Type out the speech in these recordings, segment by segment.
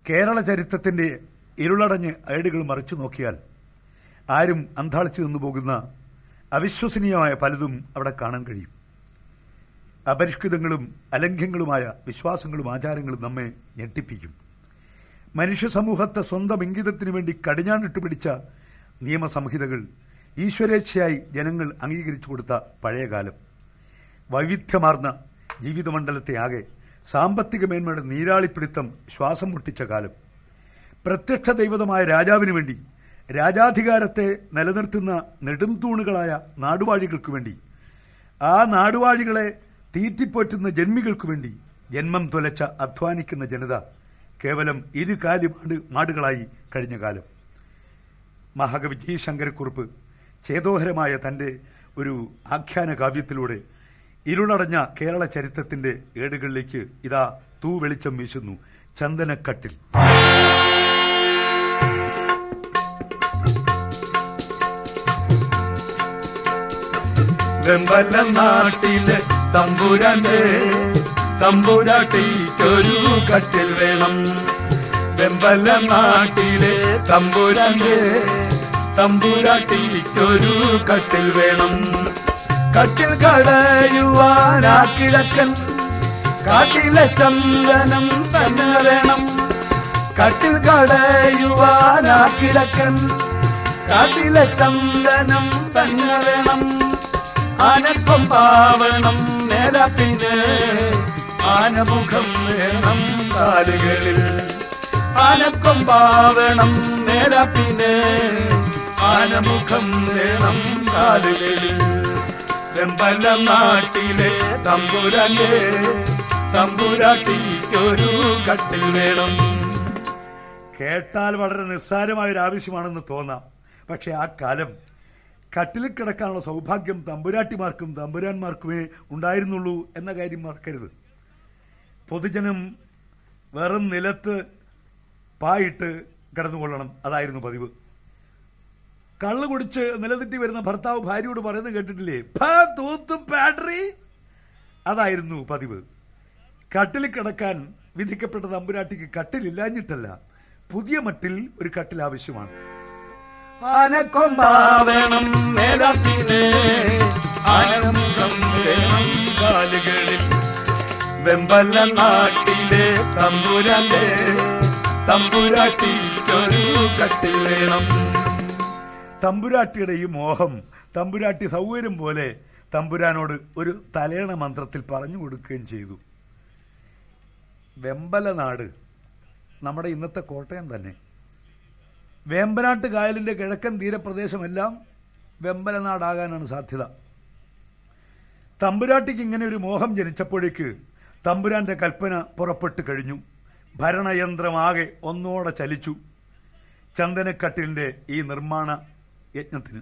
കേരള ചരിത്രത്തിന്റെ ഇരുളടഞ്ഞ് ഏടുകൾ മറിച്ചു നോക്കിയാൽ ആരും അന്താളിച്ചു നിന്നു പോകുന്ന അവിശ്വസനീയമായ പലതും അവിടെ കാണാൻ കഴിയും അപരിഷ്കൃതങ്ങളും അലംഘ്യങ്ങളുമായ വിശ്വാസങ്ങളും ആചാരങ്ങളും നമ്മെ ഞെട്ടിപ്പിക്കും മനുഷ്യ സമൂഹത്തെ സ്വന്തം ഇംഗിതത്തിനു വേണ്ടി കടിഞ്ഞാണിട്ട് പിടിച്ച നിയമസംഹിതകൾ ഈശ്വരേച്ഛയായി ജനങ്ങൾ അംഗീകരിച്ചു കൊടുത്ത പഴയകാലം വൈവിധ്യമാർന്ന ജീവിതമണ്ഡലത്തെ ആകെ സാമ്പത്തിക മേന്മയുടെ നീരാളിപ്പിടുത്തം ശ്വാസം മുട്ടിച്ച കാലം പ്രത്യക്ഷ ദൈവതമായ രാജാവിനു വേണ്ടി രാജാധികാരത്തെ നിലനിർത്തുന്ന നെടുംതൂണുകളായ നാടുവാഴികൾക്കു വേണ്ടി ആ നാടുവാഴികളെ തീറ്റിപ്പോറ്റുന്ന ജന്മികൾക്കു വേണ്ടി ജന്മം തുലച്ച അധ്വാനിക്കുന്ന ജനത കേവലം ഇരു കാലി മാട് മാടുകളായി കഴിഞ്ഞ കാലം മഹാകവി ജി ശങ്കരക്കുറുപ്പ് ചേതോഹരമായ തൻ്റെ ഒരു ആഖ്യാന കാവ്യത്തിലൂടെ ഇരുളടഞ്ഞ കേരള ചരിത്രത്തിന്റെ ഏടുകളിലേക്ക് ഇതാ തൂ വെളിച്ചം വീശുന്നു ചന്ദനക്കട്ടിൽ വെമ്പല നാട്ടിലെ തമ്പുരാന്റെ തമ്പുരാട്ടിക്കൊരു കട്ടിൽ വേണം വെമ്പല നാട്ടിലെ തമ്പുരാന്റെ തമ്പുരാട്ടിക്കൊരു കട്ടിൽ വേണം കട്ടിൽ കടയുവാനാ കിഴക്കൻ കാട്ടിലെ ചന്ദനം തന്നെ വേണം കട്ടിൽ കടയുവാനാ കിഴക്കൻ കാട്ടിലെ ചന്ദനം തന്നെ വേണം ആനപ്പം പാവണം നേരപ്പിന് ആനമുഖം വേണം കാലുകളിൽ ആനപ്പം പാവണം നേരപ്പിന് ആനമുഖം വേണം കാലുകളിൽ വെമ്പല നാട്ടിലെ തമ്പുരാന്റെ തമ്പുരാട്ടിക്കൊരു കട്ടിൽ വേണം കേട്ടാൽ വളരെ നിസ്സാരമായ ഒരു ആവശ്യമാണെന്ന് തോന്നാം പക്ഷെ ആ കാലം കട്ടിലിൽ കിടക്കാനുള്ള സൗഭാഗ്യം തമ്പുരാട്ടിമാർക്കും തമ്പുരാന്മാർക്കുമേ ഉണ്ടായിരുന്നുള്ളൂ എന്ന കാര്യം മറക്കരുത് പൊതുജനം വെറും നിലത്ത് പായിട്ട് കിടന്നുകൊള്ളണം അതായിരുന്നു പതിവ് കള്ളു കുടിച്ച് നിലതെറ്റി വരുന്ന ഭർത്താവ് ഭാര്യയോട് പറയുന്നത് കേട്ടിട്ടില്ലേ "ഫാ, തൂത്തും പാഡറി അതായിരുന്നു പതിവ് കട്ടിലിൽ കിടക്കാൻ വിധിക്കപ്പെട്ട തമ്പുരാട്ടിക്ക് കട്ടിലില്ലാഞ്ഞിട്ടല്ല പുതിയ മട്ടിൽ ഒരു കട്ടിൽ ആവശ്യമാണ് ആനക്കൊമ്പാവണം മേലപ്പിന് ആനമുഖം വേണം കാലുകളിൽ വെമ്പല നാട്ടിലെ തമ്പുരാന്റെ തമ്പുരാട്ടിക്കൊരു കട്ടിൽ വേണം തമ്പുരാട്ടിയുടെ ഈ മോഹം തമ്പുരാട്ടി സൗകര്യം പോലെ തമ്പുരാനോട് ഒരു തലേണ മന്ത്രത്തിൽ പറഞ്ഞു കൊടുക്കുകയും ചെയ്തു വെമ്പല നാട് നമ്മുടെ ഇന്നത്തെ കോട്ടയം തന്നെ വേമ്പനാട്ട് കായലിന്റെ കിഴക്കൻ തീരപ്രദേശമെല്ലാം വെമ്പലനാടാകാനാണ് സാധ്യത തമ്പുരാട്ടിക്ക് ഇങ്ങനെ ഒരു മോഹം ജനിച്ചപ്പോഴേക്ക് തമ്പുരാന്റെ കൽപ്പന പുറപ്പെട്ടു കഴിഞ്ഞു ഭരണയന്ത്രമാകെ ഒന്നോടെ ചലിച്ചു ചന്ദനക്കട്ടിലിന്റെ ഈ നിർമ്മാണ യജ്ഞത്തിന്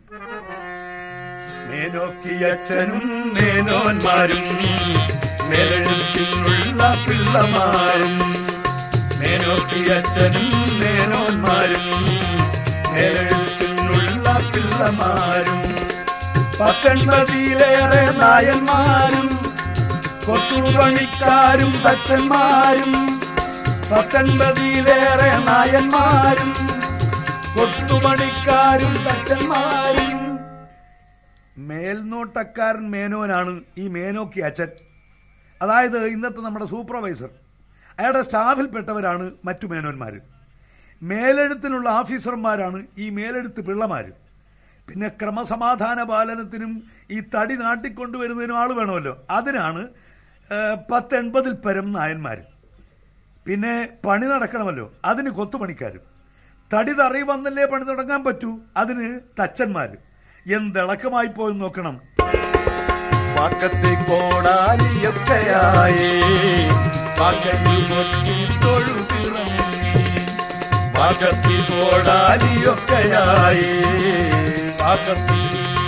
മേനോക്കിയച്ഛനും മേനോന്മാരും മേലെഴുത്തിനുള്ള പിള്ളമാരും മേനോക്കിയച്ഛനും മേനോന്മാരും മേലെഴുത്തിനുള്ള പിള്ളമാരും പത്തൊൻപതിയിലേറെ നായന്മാരും കൊത്തുപണിക്കാരും തച്ചന്മാരും പത്തൊൻപതിയിലേറെ നായന്മാരും കൊത്തുപണിക്കാരും തച്ചന്മാരും മേൽനോട്ടക്കാരൻ മേനോനാണ് ഈ മേനോക്കി അച്ഛൻ അതായത് ഇന്നത്തെ നമ്മുടെ സൂപ്പർവൈസർ അയാളുടെ സ്റ്റാഫിൽപ്പെട്ടവരാണ് മറ്റു മേനോന്മാർ മേലെഴുത്തിനുള്ള ഓഫീസർമാരാണ് ഈ മേലെഴുത്ത് പിള്ളമാർ പിന്നെ ക്രമസമാധാന പാലനത്തിനും ഈ തടി നാട്ടിക്കൊണ്ടുവരുന്നതിനും ആൾ വേണമല്ലോ അതിനാണ് ഏഹ്, പത്തെൺപതിൽ പരം നായന്മാർ പിന്നെ പണി നടക്കണമല്ലോ അതിന് കൊത്തുപണിക്കാരും തടി തറയി വന്നല്ലേ പണി തുടങ്ങാൻ പറ്റൂ അതിന് തച്ചന്മാർ എന്തിളക്കമായി പോയി നോക്കണം പാക്കത്തെ കോടാലിയൊക്കെയായി പാക്കത്തിൽ നോക്കി തൊഴുതിറങ്ങി പാക്കത്തിൽ കോടാലിയൊക്കെയായി പാക്കത്തിൽ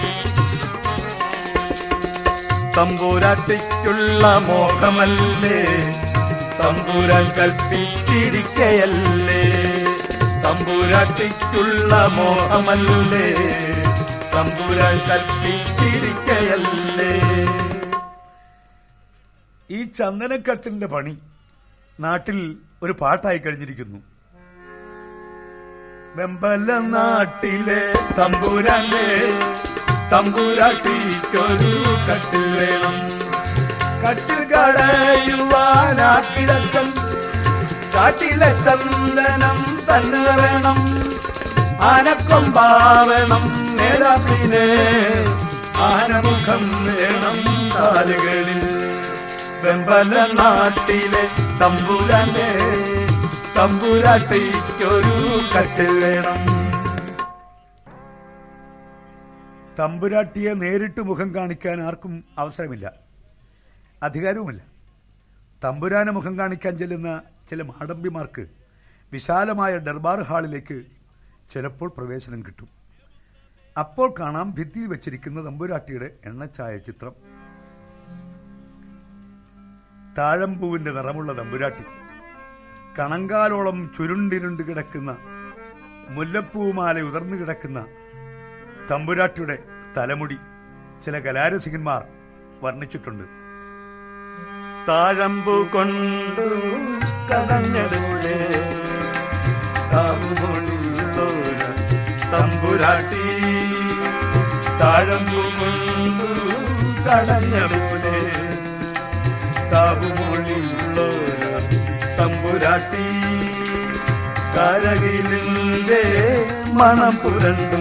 തമ്പൂരാട്ടിക്കുള്ള മോഹമല്ലേ തമ്പൂരാൻ കൽപ്പിച്ചിരിക്കയല്ലേ തമ്പൂരാട്ടിക്കുള്ള മോഹമല്ലേ തമ്പൂരാൻ കൽപ്പിച്ചിരിക്കയല്ലേ ഈ ചന്ദനക്കട്ടിലിന്റെ പണി നാട്ടിൽ ഒരു പാട്ടായി കഴിഞ്ഞിരിക്കുന്നു വെമ്പല നാട്ടിലെ തമ്പുരാന്റെ തമ്പുരാട്ടിക്കൊരു കട്ടിൽ വേണം കട്ടിൽ കടയുവാനാ കിടക്കം കാട്ടിലെ ചന്ദനം തന്നെ വേണം ആനക്കൊമ്പാവണം നേരാപ്പിനെ ആനമുഖം വേണം കാലുകളിൽ വെമ്പല നാട്ടിലെ തമ്പുരാന്റെ തമ്പുരാട്ടിക്കൊരു കട്ടിൽ വേണം തമ്പുരാട്ടിയെ നേരിട്ട് മുഖം കാണിക്കാൻ ആർക്കും അവസരമില്ല അധികാരവുമില്ല തമ്പുരാനെ മുഖം കാണിക്കാൻ ചെല്ലുന്ന ചില മാടമ്പിമാർക്ക് വിശാലമായ ദർബാർ ഹാളിലേക്ക് ചിലപ്പോൾ പ്രവേശനം കിട്ടും അപ്പോൾ കാണാം ഭിത്തിയിൽ വെച്ചിരിക്കുന്ന തമ്പുരാട്ടിയുടെ എണ്ണച്ചായ ചിത്രം താഴമ്പൂവിന്റെ നിറമുള്ള തമ്പുരാട്ടി കണങ്കാലോളം ചുരുണ്ടിരുണ്ട് കിടക്കുന്ന മുല്ലപ്പൂമാല ഉതിർന്നു കിടക്കുന്ന തമ്പുരാട്ടിയുടെ തലമുടി ചില കലാരസികന്മാർ വർണ്ണിച്ചിട്ടുണ്ട് താഴമ്പു കൊണ്ടു കടഞ്ഞടൂടെ താവുകൊണ്ടുള്ളോര തമ്പുരാട്ടി താഴമ്പു കൊണ്ടു കടഞ്ഞടൂടെ താവുമൊഴിയുള്ളോര തമ്പുരാട്ടി കരകിലിന്റെ മണം പുരണ്ടും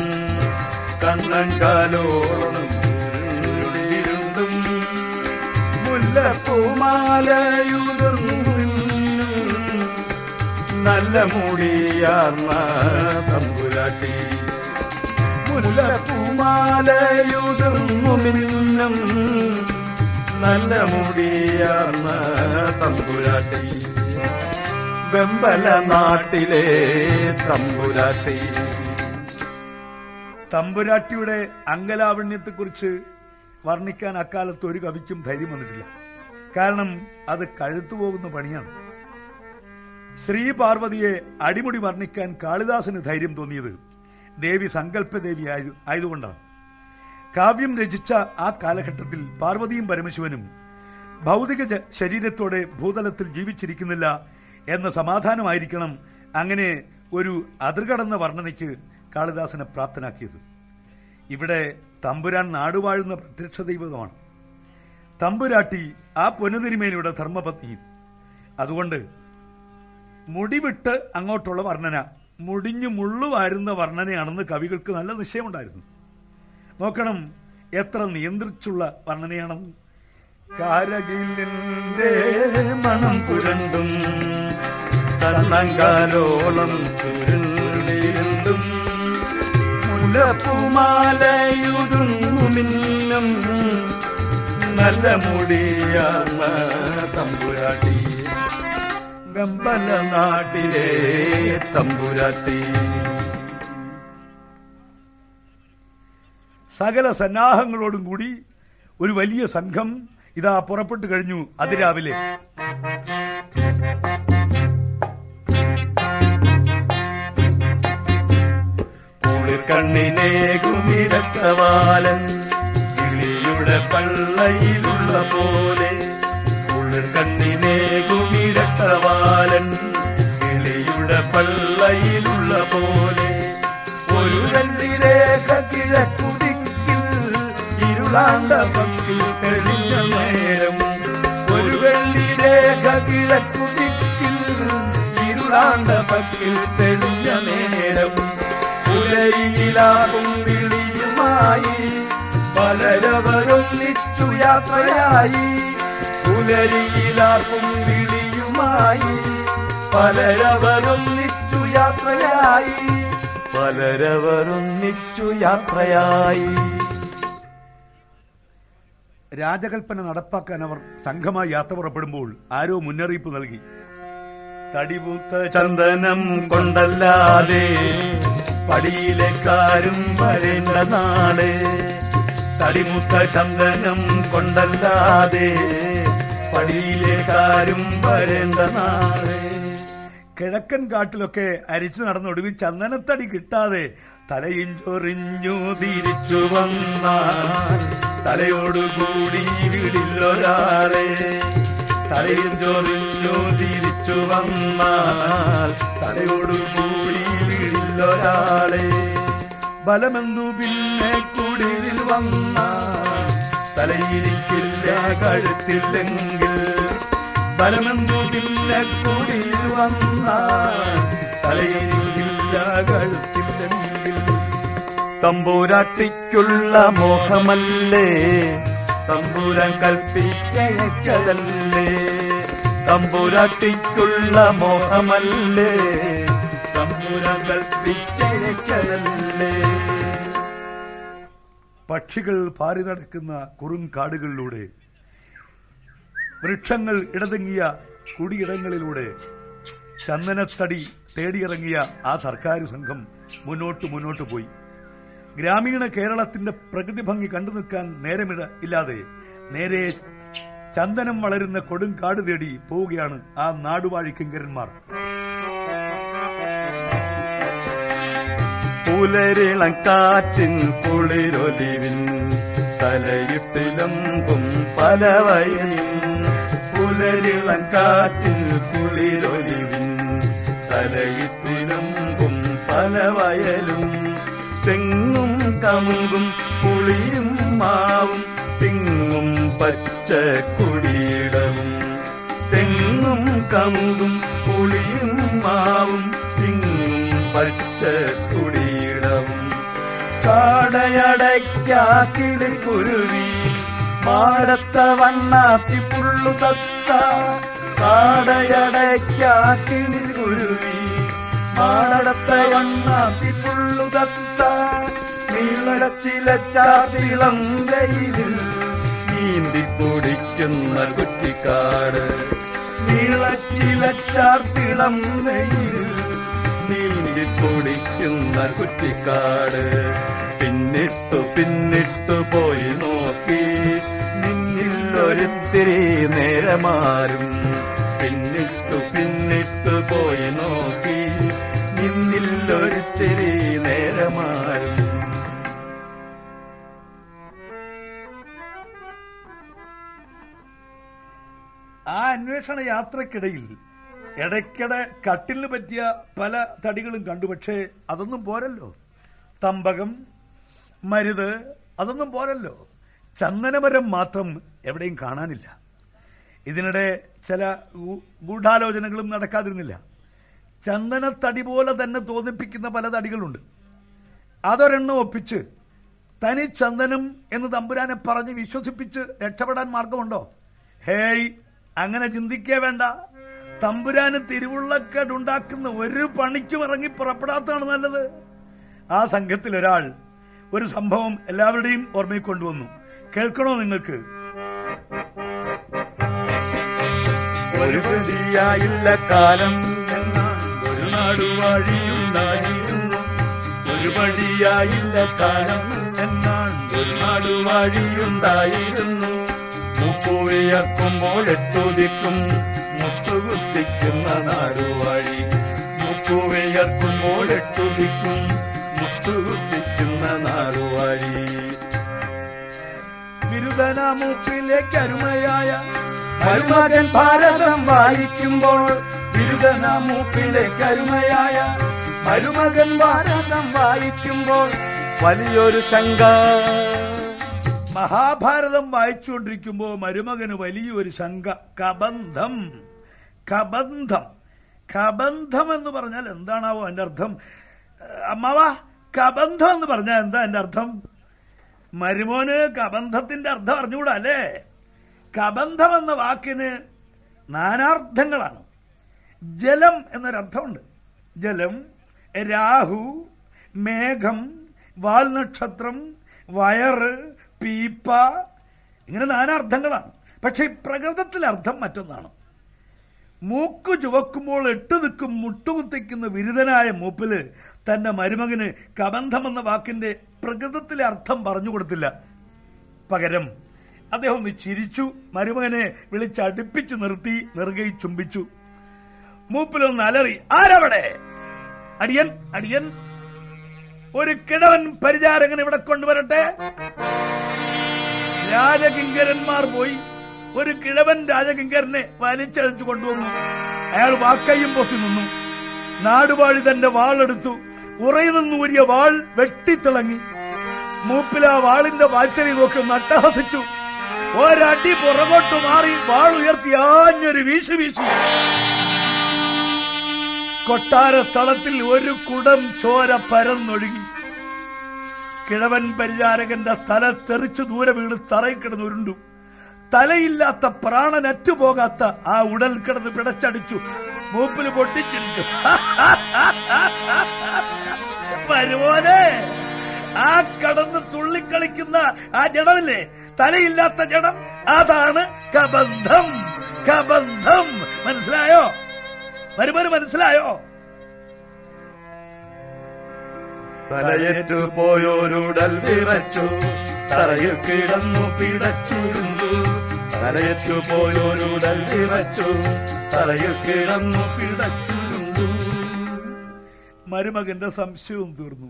കണ്ണങ്കാലോളം ഇരുണ്ടും മുല്ലപ്പൂമാലയുതിർന്നു നല്ല മുടിയാർന്ന തമ്പുരാട്ടി മുല്ലപ്പൂമാലയുതിർന്നു മിന്നും നല്ല മുടിയാർന്ന തമ്പുരാട്ടി വെമ്പല നാട്ടിലെ തമ്പുരാട്ടി തമ്പുരാട്ടിയുടെ അങ്കലാവണ്യത്തെക്കുറിച്ച് വർണ്ണിക്കാൻ അക്കാലത്ത് ഒരു കവിക്കും ധൈര്യം വന്നിട്ടില്ല കാരണം അത് കഴുത്തു പോകുന്ന പണിയാണ് ശ്രീ പാർവതിയെ അടിമുടി വർണ്ണിക്കാൻ കാളിദാസന് ധൈര്യം തോന്നിയത് ദേവി സങ്കല്പദേവി ആയതു ആയതുകൊണ്ടാണ് കാവ്യം രചിച്ച ആ കാലഘട്ടത്തിൽ പാർവതിയും പരമശിവനും ഭൗതിക ജ- ശരീരത്തോടെ ഭൂതലത്തിൽ ജീവിച്ചിരിക്കുന്നില്ല എന്ന സമാധാനമായിരിക്കണം അങ്ങനെ ഒരു അതിർകടന്ന വർണ്ണനയ്ക്ക് കാളിദാസനെ പ്രാപ്തനാക്കിയത് ഇവിടെ തമ്പുരാൻ നാടുവാഴുന്ന പ്രത്യക്ഷ ദൈവമാണ് തമ്പുരാട്ടി ആ പൊന്നുതിരിമേനിയുടെ ധർമ്മപത്നിയും അതുകൊണ്ട് മുടിവിട്ട് അങ്ങോട്ടുള്ള വർണ്ണന മുടിഞ്ഞു മുള്ളുവാരുന്ന വർണ്ണനയാണെന്ന് കവികൾക്ക് നല്ല നിശ്ചയമുണ്ടായിരുന്നു നോക്കണം എത്ര നിയന്ത്രിച്ചുള്ള വർണ്ണനയാണെന്ന് കാരകിലിന്റെ മണം പുരണ്ടും കണ്ണങ്കാലോളം ചുരുണ്ടിരുണ്ടും മുല്ലപ്പൂമാലയുതുമിന്നും നല്ല മുടിയാർന്ന തമ്പുരാട്ടി വെമ്പല നാട്ടിലെ തമ്പുരാട്ടി സകല സന്നാഹങ്ങളോടും കൂടി ഒരു വലിയ സംഘം ഇതാ പുറപ്പെട്ടു കഴിഞ്ഞു അതിരാവിലെ കുളിർക്കണ്ണിനെ കുമിരത്തവാലൻ കിളിയുടെ പള്ളയിലുള്ള പോലെ കുളിർക്കണ്ണിനെ കുമിരത്തവാലൻ കിളിയുടെ പള്ളയിലുള്ള പോലെ ഒരു രണ്ടിരേഖ കിഴക്കുതിക്കിൽ ഇരുളാണ്ട പക്കിൽ തെളിഞ്ഞ നേരം ഒരു വെള്ളിരേഖ കിഴക്കുതിക്കിൽ ഇരുളാണ്ട പക്കിൽ തെളിഞ്ഞ നേരം പുലരിയിലാകും വിളിയുമായി പലരവരൊന്നിച്ചു യാത്രയായി പുലരിയിലാകും വിളിയുമായി പലരവരൊന്നിച്ചു യാത്രയായി പലരവരൊന്നിച്ചു യാത്രയായി രാജകൽപ്പന നടപ്പാക്കാൻ അവർ സംഘമായി യാത്ര പുറപ്പെടുമ്പോൾ ആരോ മുന്നറിയിപ്പ് നൽകി തടിപൂത്ത ചന്ദനം കൊണ്ടല്ലാതെ പടിയിലേക്കാരും വരേണ്ട നാട് തടിമുത്ത ചന്ദനം കൊണ്ടല്ലാതെ പടിയിലേക്കാരും വരേണ്ട നാട് കിഴക്കൻ കാട്ടിലൊക്കെ അരിച്ചു നടന്ന ഒടുവിൽ ചന്ദനത്തടി കിട്ടാതെ തലയും ചൊറിഞ്ഞു തിരിച്ചു തിരിച്ചു വന്നാൽ തലയോടുകൂടി വീടില്ലൊരാളെ തലയിൽ ചൊറിഞ്ഞു തിരിച്ചു വന്നാൽ തലയോടുകൂടി വീടില്ല ബലമെന്തു പിന്നെ കുടിലിൽ വന്ന തലയിരിക്കില്ല കഴുത്തില്ലെങ്കിൽ ബലമെന്തു പിന്നെ കുടിയിൽ വന്ന തലയിരിക്കില്ല കഴുത്തില്ലെങ്കിൽ തമ്പൂരാട്ടിക്കുള്ള മോഹമല്ലേ തമ്പൂരാൻ കൽപ്പിച്ചയച്ചതല്ലേ തമ്പൂരാട്ടിക്കുള്ള മോഹമല്ലേ തമ്പൂരാൻ കൽപ്പിച്ചയച്ചതല്ലേ പക്ഷികൾ പാറി നടക്കുന്ന കുറുങ്കാടുകളിലൂടെ വൃക്ഷങ്ങൾ ഇടതെങ്ങിയ കുടിയിടങ്ങളിലൂടെ ചന്ദനത്തടി തേടിയിറങ്ങിയ ആ സർക്കാർ സംഘം മുന്നോട്ട് മുന്നോട്ട് പോയി ഗ്രാമീണ കേരളത്തിന്റെ പ്രകൃതി ഭംഗി കണ്ടു നിൽക്കാൻ നേരമിട ഇല്ലാതെ നേരെ ചന്ദനം വളരുന്ന കൊടുങ്കാട് തേടി പോവുകയാണ് ആ നാടുവാഴി കിങ്കരന്മാർ പുലരിളം കാറ്റിൻ കുളിരൊലിവിൻ തലയിട്ടിലമ്പും പല വയലിൻ പുലരിളം കാറ്റിൻ കുളിരൊലിവിൻ തലയിട്ടിലമ്പും പല വയലും തെങ്ങും കമുകും പുളിയും മാവും തെങ്ങും പച്ച കുടിയിടവും തെങ്ങും കമുകും പുളിയും മാവും തിങ്ങും പച്ച കുടിയിടവും കാടയടയ്ക്കാക്കിളി കുരുവി മാടത്ത വണ്ണാത്തി പുള്ളു തത്ത കാടയടയ്ക്കാക്കിളി കുരുവി മാടത്ത വണ്ണാത്തി പുള്ളു തത്ത നീളച്ചിലച്ചാത്തിളം വെയിലിൽ നീന്തി കുടിക്കുന്ന കുറ്റിക്കാട് നീളച്ചിലച്ചാർത്തിളം വെയിലിൽ നീന്തി കുടിക്കുന്ന കുറ്റിക്കാട് പിന്നിട്ടു പിന്നിട്ടു പോയി നോക്കി നിന്നിൽ ഒരിത്തിരി നേരമാരും പിന്നിട്ടു പിന്നിട്ടു പോയി നോക്കി നിന്നിൽ ഒരിത്തിരി നേരമാരും ആ അന്വേഷണ യാത്രക്കിടയിൽ ഇടയ്ക്കിടെ കട്ടിലിന് പറ്റിയ പല തടികളും കണ്ടു പക്ഷേ അതൊന്നും പോരല്ലോ തമ്പകം മരുത് അതൊന്നും പോരല്ലോ ചന്ദനമരം മാത്രം എവിടെയും കാണാനില്ല ഇതിനിടെ ചില ഗൂ- ഗൂഢാലോചനകളും നടക്കാതിരുന്നില്ല ചന്ദനത്തടി പോലെ തന്നെ തോന്നിപ്പിക്കുന്ന പല തടികളുണ്ട് അതൊരെണ്ണം ഒപ്പിച്ച് തനി ചന്ദനം എന്ന് തമ്പുരാനെ പറഞ്ഞ് വിശ്വസിപ്പിച്ച് രക്ഷപ്പെടാൻ മാർഗമുണ്ടോ ഹേയ് അങ്ങനെ ചിന്തിക്കേ വേണ്ട തമ്പുരാന് തിരുവുള്ളക്കേടുണ്ടാക്കുന്ന ഒരു പണിക്കും ഇറങ്ങി പുറപ്പെടാത്തതാണ് നല്ലത് ആ സംഘത്തിൽ ഒരാൾ ഒരു സംഭവം എല്ലാവരുടെയും ഓർമ്മയിൽ കൊണ്ടുവന്നു കേൾക്കണോ നിങ്ങൾക്ക് ഒരു പ്രതിയായില്ല കാലം എന്നാൽ ഒരു നാടുവാഴിയുണ്ടായിരുന്നു ഒരു പടിയായില്ല കാലം എന്നാൽ ഒരു നാടുവാഴിയുണ്ടായിരുന്നു മുക്കുവിയർക്കുമ്പോൾ എട്ടുദിക്കും മുത്തുകുത്തിക്കുന്ന നാടുവാഴി മുക്കുവിയർക്കുമ്പോൾ എട്ടുദിക്കും മുത്തുകുത്തിക്കുന്ന നാടുവാഴി ബിരുദനാമൂപ്പിലേക്ക് അരുമയായ മരുമകൻ ഭാരതം വായിക്കുമ്പോൾ ബിരുദന മൂപ്പിലെ കരുമയായ മരുമകൻ ഭാരതം വായിക്കുമ്പോൾ വലിയൊരു ശങ്ക മഹാഭാരതം വായിച്ചുകൊണ്ടിരിക്കുമ്പോൾ മരുമകന് വലിയൊരു ശങ്ക കബന്ധം കബന്ധം കബന്ധം എന്ന് പറഞ്ഞാൽ എന്താണാവോ അതിന്റെ അർത്ഥം ഏഹ്, അമ്മാവ കബന്ധം എന്ന് പറഞ്ഞാൽ എന്താ അതിന്റെ അർത്ഥം മരുമോന് കബന്ധത്തിന്റെ അർത്ഥം അറിഞ്ഞുകൂടാ അല്ലേ കബന്ധം എന്ന വാക്കിന് നാനാർത്ഥങ്ങളാണ് ജലം എന്നൊരർത്ഥമുണ്ട് ജലം രാഹു മേഘം വാൽനക്ഷത്രം വയറ് പീപ്പ ഇങ്ങനെ നാനാർത്ഥങ്ങളാണ് പക്ഷെ ഈ പ്രകൃതത്തിലെ അർത്ഥം മറ്റൊന്നാണ് മൂക്ക് ചുവക്കുമ്പോൾ എട്ട് നിൽക്കും മുട്ടുകുത്തിക്കുന്ന വിരുദ്ധനായ മൂപ്പില് തന്റെ മരുമകന് കബന്ധം എന്ന വാക്കിന്റെ പ്രകൃതത്തിലെ അർത്ഥം പറഞ്ഞു കൊടുത്തില്ല പകരം അദ്ദേഹം ഒന്ന് ചിരിച്ചു മരുമകനെ വിളിച്ചടുപ്പിച്ചു നിർത്തി നെറുകയിൽ ചുംബിച്ചു മൂപ്പിലൊന്ന് അലറി ആരവിടെ അടിയൻ അടിയൻ ഒരു കിഴവൻ പരിചാരകൻ ഇവിടെ കൊണ്ടുവരട്ടെ രാജകിങ്കരന്മാർ പോയി ഒരു കിഴവൻ രാജകിങ്കരനെ വലിച്ചഴിച്ചു കൊണ്ടുവന്നു അയാൾ വാക്കയും പൊത്തി നിന്നു നാടുവാഴി തന്റെ വാളെടുത്തു ഉറയിൽ നിന്ന് ഊരിയ വാൾ വെട്ടിത്തിളങ്ങി മൂപ്പില ആ വാളിന്റെ വാച്ചരി നോക്കി നട്ടഹസിച്ചു ഒരടി പുറകോട്ട് മാറി വാൾ ഉയർത്തി ആഞ്ഞൊരു വീശു വീശി കൊട്ടാരത്തളത്തിൽ ഒരു കുടം ചോര പരന്നൊഴുകി കിഴവൻ പരിചാരകന്റെ തല തെറിച്ചു ദൂരെ വീണ് തറയിൽ കിടന്ന് ഉരുണ്ടു തലയില്ലാത്ത പ്രാണൻ അറ്റുപോകാത്ത ആ ഉടൽ കിടന്ന് പിടച്ചടിച്ചു മൂപ്പിൽ പൊട്ടിച്ചിരിച്ചു വരുമോനെ ആ കടന്ന് തുള്ളിക്കളിക്കുന്ന ആ ജഡമില്ലേ തലയില്ലാത്ത ജഡം അതാണ് കബന്ധം കബന്ധം മനസ്സിലായോ വരുമാനം മനസ്സിലായോ തലയറ്റു പോയോരുടൽ വിറച്ചു തറയിൽ കിടന്നു പിടച്ചിരുന്നു തലയറ്റു പോയോരുടൽ വിറച്ചു തറയിൽ കിടന്നു പിടച്ചിരുന്നു മരുമകന്റെ സംശയവും തീർന്നു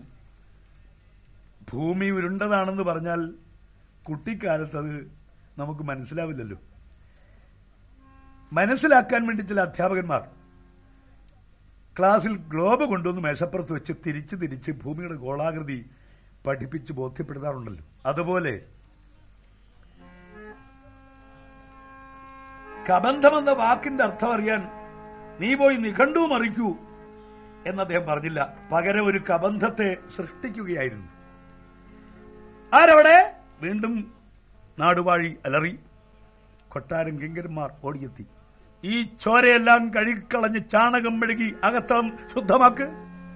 ഭൂമി ഉരുണ്ടതാണെന്ന് പറഞ്ഞാൽ കുട്ടിക്കാലത്ത് അത് നമുക്ക് മനസ്സിലാവില്ലല്ലോ മനസ്സിലാക്കാൻ വേണ്ടി ചില അധ്യാപകന്മാർ ക്ലാസ്സിൽ ഗ്ലോബ് കൊണ്ടുവന്ന് മേശപ്പുറത്ത് വെച്ച് തിരിച്ച് തിരിച്ച് ഭൂമിയുടെ ഗോളാകൃതി പഠിപ്പിച്ച് ബോധ്യപ്പെടുത്താറുണ്ടല്ലോ അതുപോലെ കബന്ധം എന്ന വാക്കിന്റെ അർത്ഥം അറിയാൻ നീ പോയി നിഘണ്ടുവും അറിയിക്കൂ എന്ന് അദ്ദേഹം പറഞ്ഞില്ല പകരം ഒരു കബന്ധത്തെ സൃഷ്ടിക്കുകയായിരുന്നു ആരവിടെ വീണ്ടും നാടുവാഴി അലറി കൊട്ടാരം കിങ്കരന്മാർ ഓടിയെത്തി ഈ ചോരയെല്ലാം കഴുകിക്കളഞ്ഞ് ചാണകം മെഴുകി അകത്തം ശുദ്ധമാക്ക്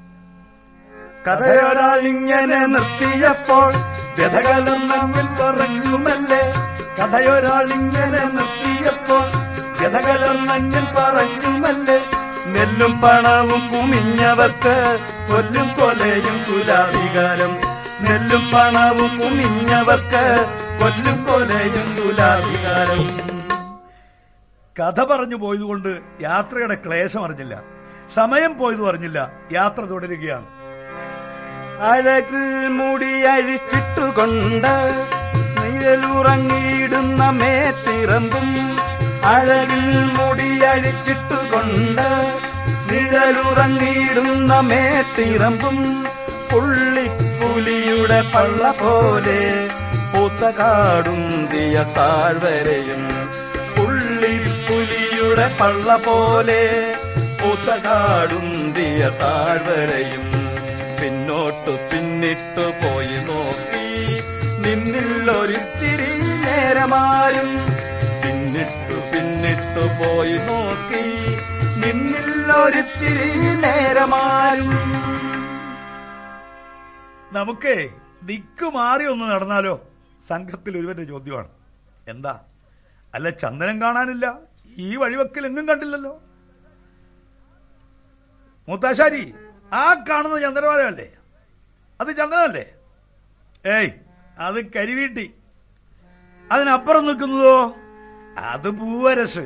കഥയൊരാൾ ഇങ്ങനെ നിർത്തിയപ്പോൾ വ്യഥകലം നമ്മിൽ പറഞ്ഞുമല്ലേ കഥയൊരാൾ ഇങ്ങനെ നിർത്തിയപ്പോൾ വ്യഥകലം മഞ്ഞിൽ പറഞ്ഞുമല്ലേ നെല്ലും പണവും കുമിഞ്ഞവർക്ക് കൊല്ലും കൊലയും തുലാവികാരം നെല്ലും പണവും കുമിഞ്ഞവർക്ക് കൊല്ലും കൊലയും തുലാവികാരം കഥ പറഞ്ഞു പോയതുകൊണ്ട് യാത്രയുടെ ക്ലേശം അറിഞ്ഞില്ല സമയം പോയത് അറിഞ്ഞില്ല യാത്ര തുടരുകയാണ് അഴകിൽ മുടി അഴിച്ചിട്ടുകൊണ്ട് നിഴലുറങ്ങിയിടുന്ന മേത്തിറമ്പും അഴകിൽ മുടി അഴിച്ചിട്ടുകൊണ്ട് നിഴലുറങ്ങിയിടുന്ന മേത്തിറമ്പും പുള്ളിപ്പുലിയുടെ പള്ള പോലെ പൂത്ത കാടും ദിയ താഴ്വരയും പുള്ളിപ്പുലിയുടെ പള്ള പോലെ പൂത്ത കാടും ദിയ താഴ്വരയും പിന്നോട്ടു പിന്നിട്ടു പോയി നോക്കി നിന്നിൽ ഒരിത്തിരി നേരമാരും പിന്നിട്ടു പിന്നിട്ടു പോയി നോക്കി നിന്നിൽ ഒരിത്തിരി നേരമാരും നമുക്ക് ദിക്ക് മാറി ഒന്ന് നടന്നാലോ സംഘത്തിൽ ഒരുവന്റെ ചോദ്യമാണ് എന്താ അല്ല ചന്ദനം കാണാനില്ല ഈ വഴിവെക്കൽ എങ്ങും കണ്ടില്ലല്ലോ മൂത്താശാരി ആ കാണുന്ന ചന്ദ്രമാലയല്ലേ അത് ചന്ദനമല്ലേ ഏയ് അത് കരിവീട്ടി അതിനപ്പുറം നിൽക്കുന്നതോ അത് പൂവരസ്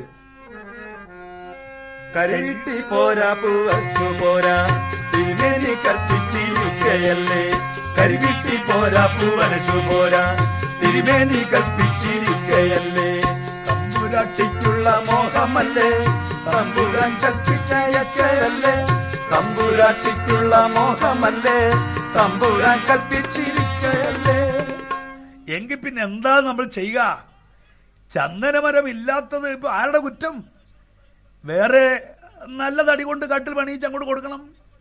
കരിവിട്ടി പോരാ പൂവച്ചു പോരാ തിരുമേനി കൽപ്പിച്ചിരിക്കയല്ലേ കരിവിട്ടി പോരാ പൂവനച്ചു പോരാ തിരുമേനി കൽപ്പിച്ചിരിക്കയല്ലേ തമ്പുരാട്ടിക്കുള്ള മോഹമല്ലേ തമ്പുരാൻ കൽപ്പിച്ചയക്കയല്ലേ തമ്പുരാട്ടിക്കുള്ള മോഹമല്ലേ തമ്പുരാൻ കൽപ്പിച്ചിരിക്കയല്ലേ എങ്കിൽ പിന്നെ എന്താ നമ്മൾ ചെയ്യുക ചന്ദനമരം ഇല്ലാത്തത് ഇപ്പൊ ആരുടെ കുറ്റം വേറെ നല്ല തടി കൊണ്ട് കാട്ടിൽ പണിയിച്ച് അങ്ങോട്ട് കൊടുക്കണം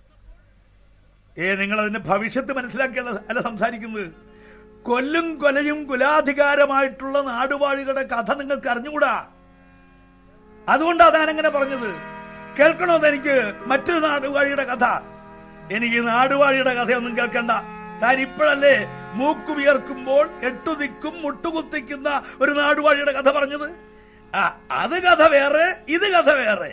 ഏ നിങ്ങൾ അതിന്റെ ഭവിഷ്യത്ത് മനസ്സിലാക്കിയല്ല അല്ല സംസാരിക്കുന്നത് കൊല്ലും കൊലയും കുലാധികാരമായിട്ടുള്ള നാടുവാഴികളുടെ കഥ നിങ്ങൾക്ക് അറിഞ്ഞുകൂടാ അതുകൊണ്ടാണ് താൻ അങ്ങനെ പറഞ്ഞത് കേൾക്കണോ എനിക്ക് മറ്റൊരു നാടുവാഴിയുടെ കഥ എനിക്ക് നാടുവാഴിയുടെ കഥയൊന്നും കേൾക്കണ്ട താൻ ഇപ്പോഴല്ലേ മൂക്ക് വിയർക്കുമ്പോൾ എട്ടു ദിക്കും മുട്ടുകുത്തിക്കുന്ന ഒരു നാടുവാഴിയുടെ കഥ പറഞ്ഞത് ആ അത് കഥ വേറെ ഇത് കഥ വേറെ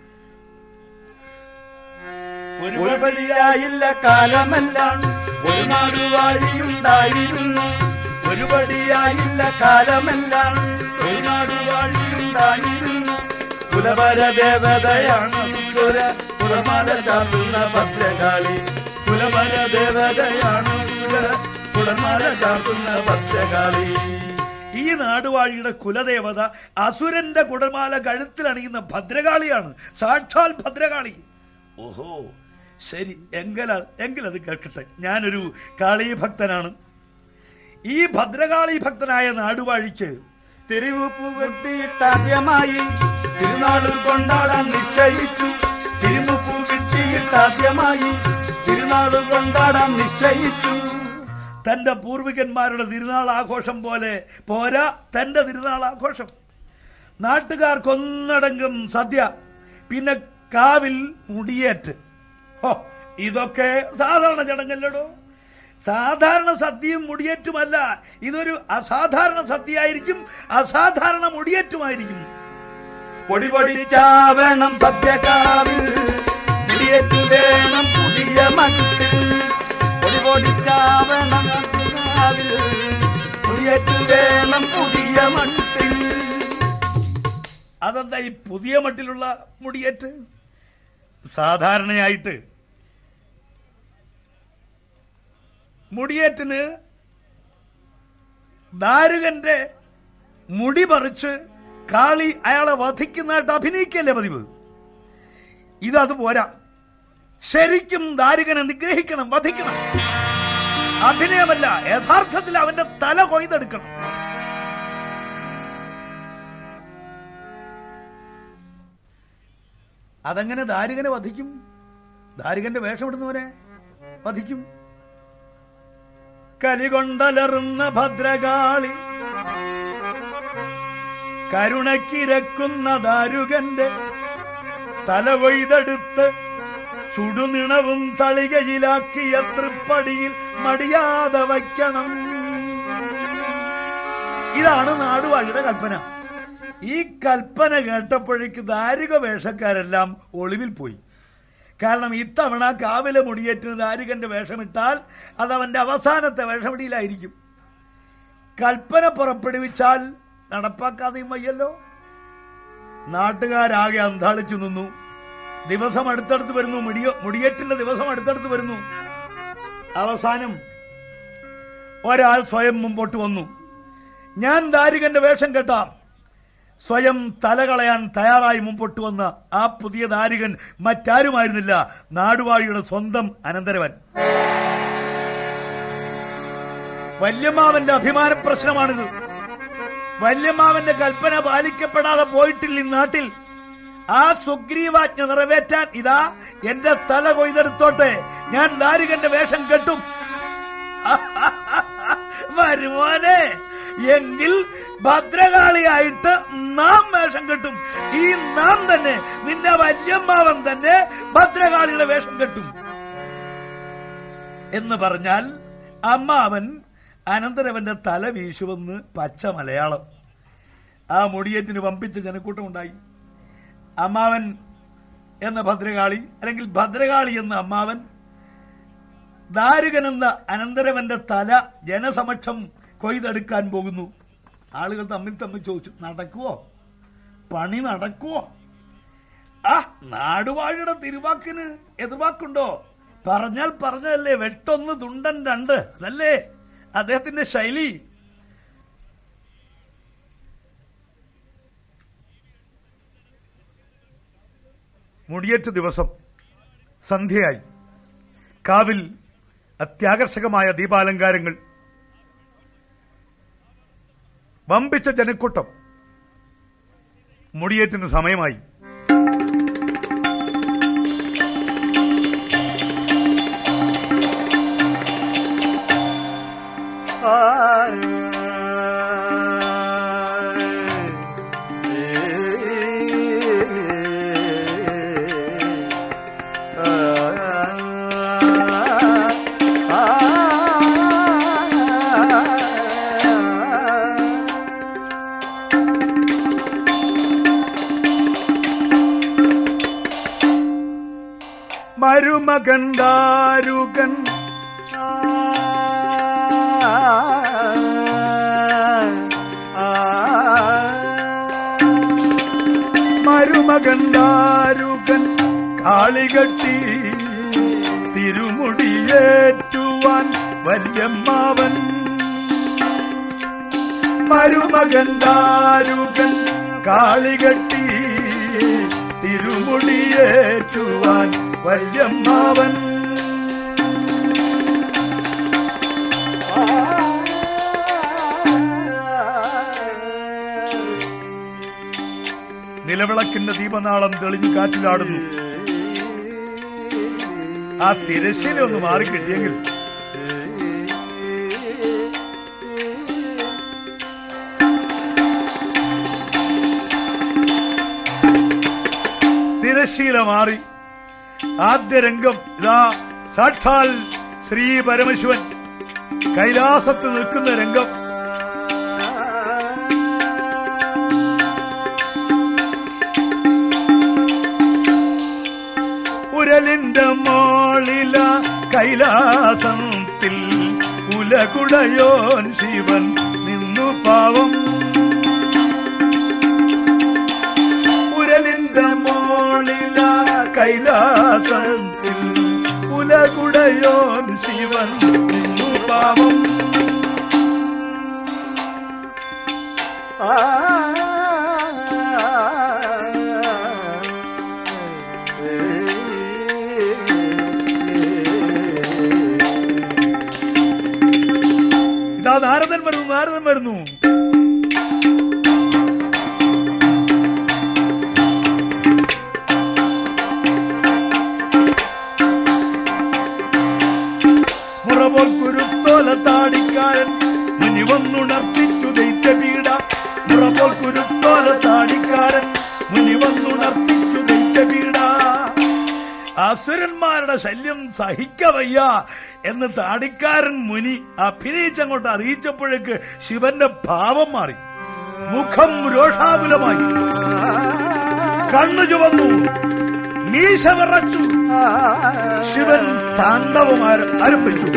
ഒരു ഒരു പടിയായില്ല കാലമെല്ലാം ഒരു നാടുവാഴിയുണ്ടായിരുന്നു ഒരു പടിയായില്ല കാലമെല്ലാം ഒരു നാടുവാഴിയുണ്ടായിരുന്നു കുലവര ദേവതയാണ് സുര കുലമാല ചാർത്തുന്ന ഭദ്രകാളി കുലവര ദേവതയാണ് സുര കുലമാല ചാർത്തുന്ന ഭദ്രകാളി ഈ നാടുവാഴിയുടെ കുലദേവത അസുരന്റെ കുടമാല കഴുത്തിൽ അണിയുന്ന ഭദ്രകാളിയാണ് സാക്ഷാൽ ഭദ്രകാളി ഓഹോ ശരി എങ്കല എങ്കിലത് കേൾക്കട്ടെ ഞാനൊരു കാളി ഭക്തനാണ് ഈ ഭദ്രകാളി ഭക്തനായ നാടുവാഴിക്ക് തിരുവുപ്പ് വെട്ടിയിട്ടാദ്യമായി തിരുനാളിൽ കൊണ്ടാടാൻ നിശ്ചയിച്ചു തിരുമുപ്പു കിട്ടിയിട്ടാദ്യമായി തിരുനാളിൽ കൊണ്ടാടാൻ നിശ്ചയിച്ചു തന്റെ പൂർവികന്മാരുടെ തിരുനാൾ ആഘോഷം പോലെ പോരാ തന്റെ തിരുനാൾ ആഘോഷം നാട്ടുകാർക്കൊന്നടങ്കം സദ്യ പിന്നെ കാവിൽ മുടിയേറ്റ് ഹോ ഇതൊക്കെ സാധാരണ ചടങ്ങല്ലടോ സാധാരണ സദ്യയും മുടിയേറ്റുമല്ല ഇതൊരു അസാധാരണ സദ്യയായിരിക്കും അസാധാരണ മുടിയേറ്റുമായിരിക്കും പൊടി പൊടിച്ചാവണം സത്യകാവിൽ മുടിയേറ്റു വേണം പുതിയ മട്ടിൽ പൊടി പൊടിച്ചാവണം സത്യകാവിൽ മുടിയേറ്റു വേണം പുതിയ മട്ടിൽ അതെന്താ ഈ പുതിയ മട്ടിലുള്ള മുടിയേറ്റ് സാധാരണയായിട്ട് മുടിയേറ്റിന് ദാരുകന്റെ മുടി പറിച്ച് കാളി അയാളെ വധിക്കുന്നതായിട്ട് അഭിനയിക്കല്ലേ പതിവ് ഇതത് പോരാ ശരിക്കും ദാരുകനെ നിഗ്രഹിക്കണം വധിക്കണം അഭിനയമല്ല യഥാർത്ഥത്തിൽ അവന്റെ തല കൊയ്തെടുക്കണം അതെങ്ങനെ ദാരികനെ വധിക്കും ദാരികന്റെ വേഷമിടുന്നവനെ വധിക്കും കലികൊണ്ടലറുന്ന ഭദ്രകാളി കരുണക്കിരക്കുന്ന ദാരുകന്റെ തല കൊയ്തെടുത്ത് ചുടുനിണവും തളികയിലാക്കിയ തൃപ്പടിയിൽ മടിയാതെ വയ്ക്കണം ഇതാണ് നാടുവാഴിയുടെ കൽപ്പന ഈ കൽപ്പന കേട്ടപ്പോഴേക്ക് ദാരിക വേഷക്കാരെല്ലാം ഒളിവിൽ പോയി കാരണം ഇത്തവണ കാവിലെ മുടിയേറ്റിന് ദാരികന്റെ വേഷമിട്ടാൽ അത് അവന്റെ അവസാനത്തെ വേഷമിടിയിലായിരിക്കും കൽപ്പന പുറപ്പെടുവിച്ചാൽ നടപ്പാക്കാതെയും വയ്യല്ലോ നാട്ടുകാരാകെ അന്താളിച്ചു നിന്നു ദിവസം അടുത്തടുത്ത് വരുന്നു മുടിയ മുടിയേറ്റിന്റെ ദിവസം അടുത്തടുത്ത് വരുന്നു അവസാനം ഒരാൾ സ്വയം മുമ്പോട്ട് വന്നു ഞാൻ ദാരികന്റെ വേഷം കെട്ടാം സ്വയം തലകളയാൻ തയ്യാറായി മുമ്പോട്ട് വന്ന ആ പുതിയ ദാരികൻ മറ്റാരുമായിരുന്നില്ല നാടുവാഴിയുടെ സ്വന്തം അനന്തരവൻ വല്യമ്മാവന്റെ അഭിമാന പ്രശ്നമാണിത് വല്യമ്മാവന്റെ കൽപ്പന പാലിക്കപ്പെടാതെ പോയിട്ടില്ല ഈ നാട്ടിൽ ആ സുഗ്രീവാജ്ഞ നിറവേറ്റാൻ ഇതാ എന്റെ തല കൊയ്തെടുത്തോട്ടെ ഞാൻ ദാരികന്റെ വേഷം കെട്ടും വരുമോനെ എങ്കിൽ ഭദ്രകാളിയായിട്ട് നാം വേഷം കെട്ടും ഈ നാം തന്നെ നിന്റെ വല്യമ്മാവൻ തന്നെ ഭദ്രകാളിയുടെ വേഷം കെട്ടും എന്ന് പറഞ്ഞാൽ അമ്മാവൻ അനന്തരവന്റെ തല വീശുവെന്ന് പച്ച മലയാളം ആ മുടിയേറ്റിന് വമ്പിച്ച ജനക്കൂട്ടം ഉണ്ടായി അമ്മാവൻ എന്ന ഭദ്രകാളി അല്ലെങ്കിൽ ഭദ്രകാളി എന്ന അമ്മാവൻ ദാരുകൻ എന്ന അനന്തരവന്റെ തല ജനസമക്ഷം കൊയ്തെടുക്കാൻ പോകുന്നു ആളുകൾ തമ്മിൽ തമ്മിൽ ചോദിച്ചു നടക്കുവോ പണി നടക്കുവോ ആ നാടുവാഴിയുടെ തിരുവാക്കിന് എതിർവാക്കുണ്ടോ പറഞ്ഞാൽ പറഞ്ഞതല്ലേ വെട്ടൊന്ന് തുണ്ടൻ രണ്ട് അതല്ലേ അദ്ദേഹത്തിന്റെ ശൈലി മുടിയേറ്റ് ദിവസം സന്ധ്യയായി കാവിൽ അത്യാകർഷകമായ ദീപാലങ്കാരങ്ങൾ വമ്പിച്ച ജനക്കൂട്ടം മുടിയേറ്റിന് സമയമായി മരുമകൻ ദാരുകൻ മരുമകൻ ദാരുകൻ കാളികട്ടി തിരുമുടിയേറ്റുവാൻ വല്യമ്മാവൻ മരുമകൻ ദാരുകൻ കാളികട്ടി തിരുമുടിയേറ്റുവാൻ വല്യമ്മാവൻ നിലവിളക്കിന്റെ ദീപനാളം തെളിഞ്ഞു കാറ്റിലാടുന്നു ആ തിരശ്ശീല ഒന്ന് മാറിക്കിട്ടിയെങ്കിൽ തിരശ്ശീല മാറി ആദ്യ രംഗം ഇതാ സാക്ഷാൽ ശ്രീ പരമശിവൻ കൈലാസത്ത് നിൽക്കുന്ന രംഗം ഉരലിന്റെ മോളില കൈലാസത്തിൽ ഉലകുടയോൻ ശിവൻ നിന്നു പാവം ഉരലിന്റെ മോളില കൈലാസത്തിൽ ഉലകുടയോൻ ശിവൻ നിന്നു പാവം ഇതാ നാരദൻ വരുന്നു നാരദൻ വരുന്നു മുറപോൽ കുരുത്തോല താടിക്കാരൻ മുനി വന്നുണർത്തിച്ചു ദൈത്യ പീഡ മുറപോൽ കുരുത്തോല താടിക്കാരൻ മുനി വന്നുണർത്തിച്ചു ദൈത്യ പീഡ അസുരന്മാരുടെ ശല്യം സഹിക്കവയ്യ എന്ന് താടിക്കാരൻ മുനി അഭിനയിച്ചങ്ങോട്ട് അറിയിച്ചപ്പോഴേക്ക് ശിവന്റെ ഭാവം മാറി മുഖം രോഷാകുലമായി കണ്ണു ചുവന്നു മീശ വിറച്ചു ശിവൻ താണ്ഡവം ആര- ആരംഭിച്ചു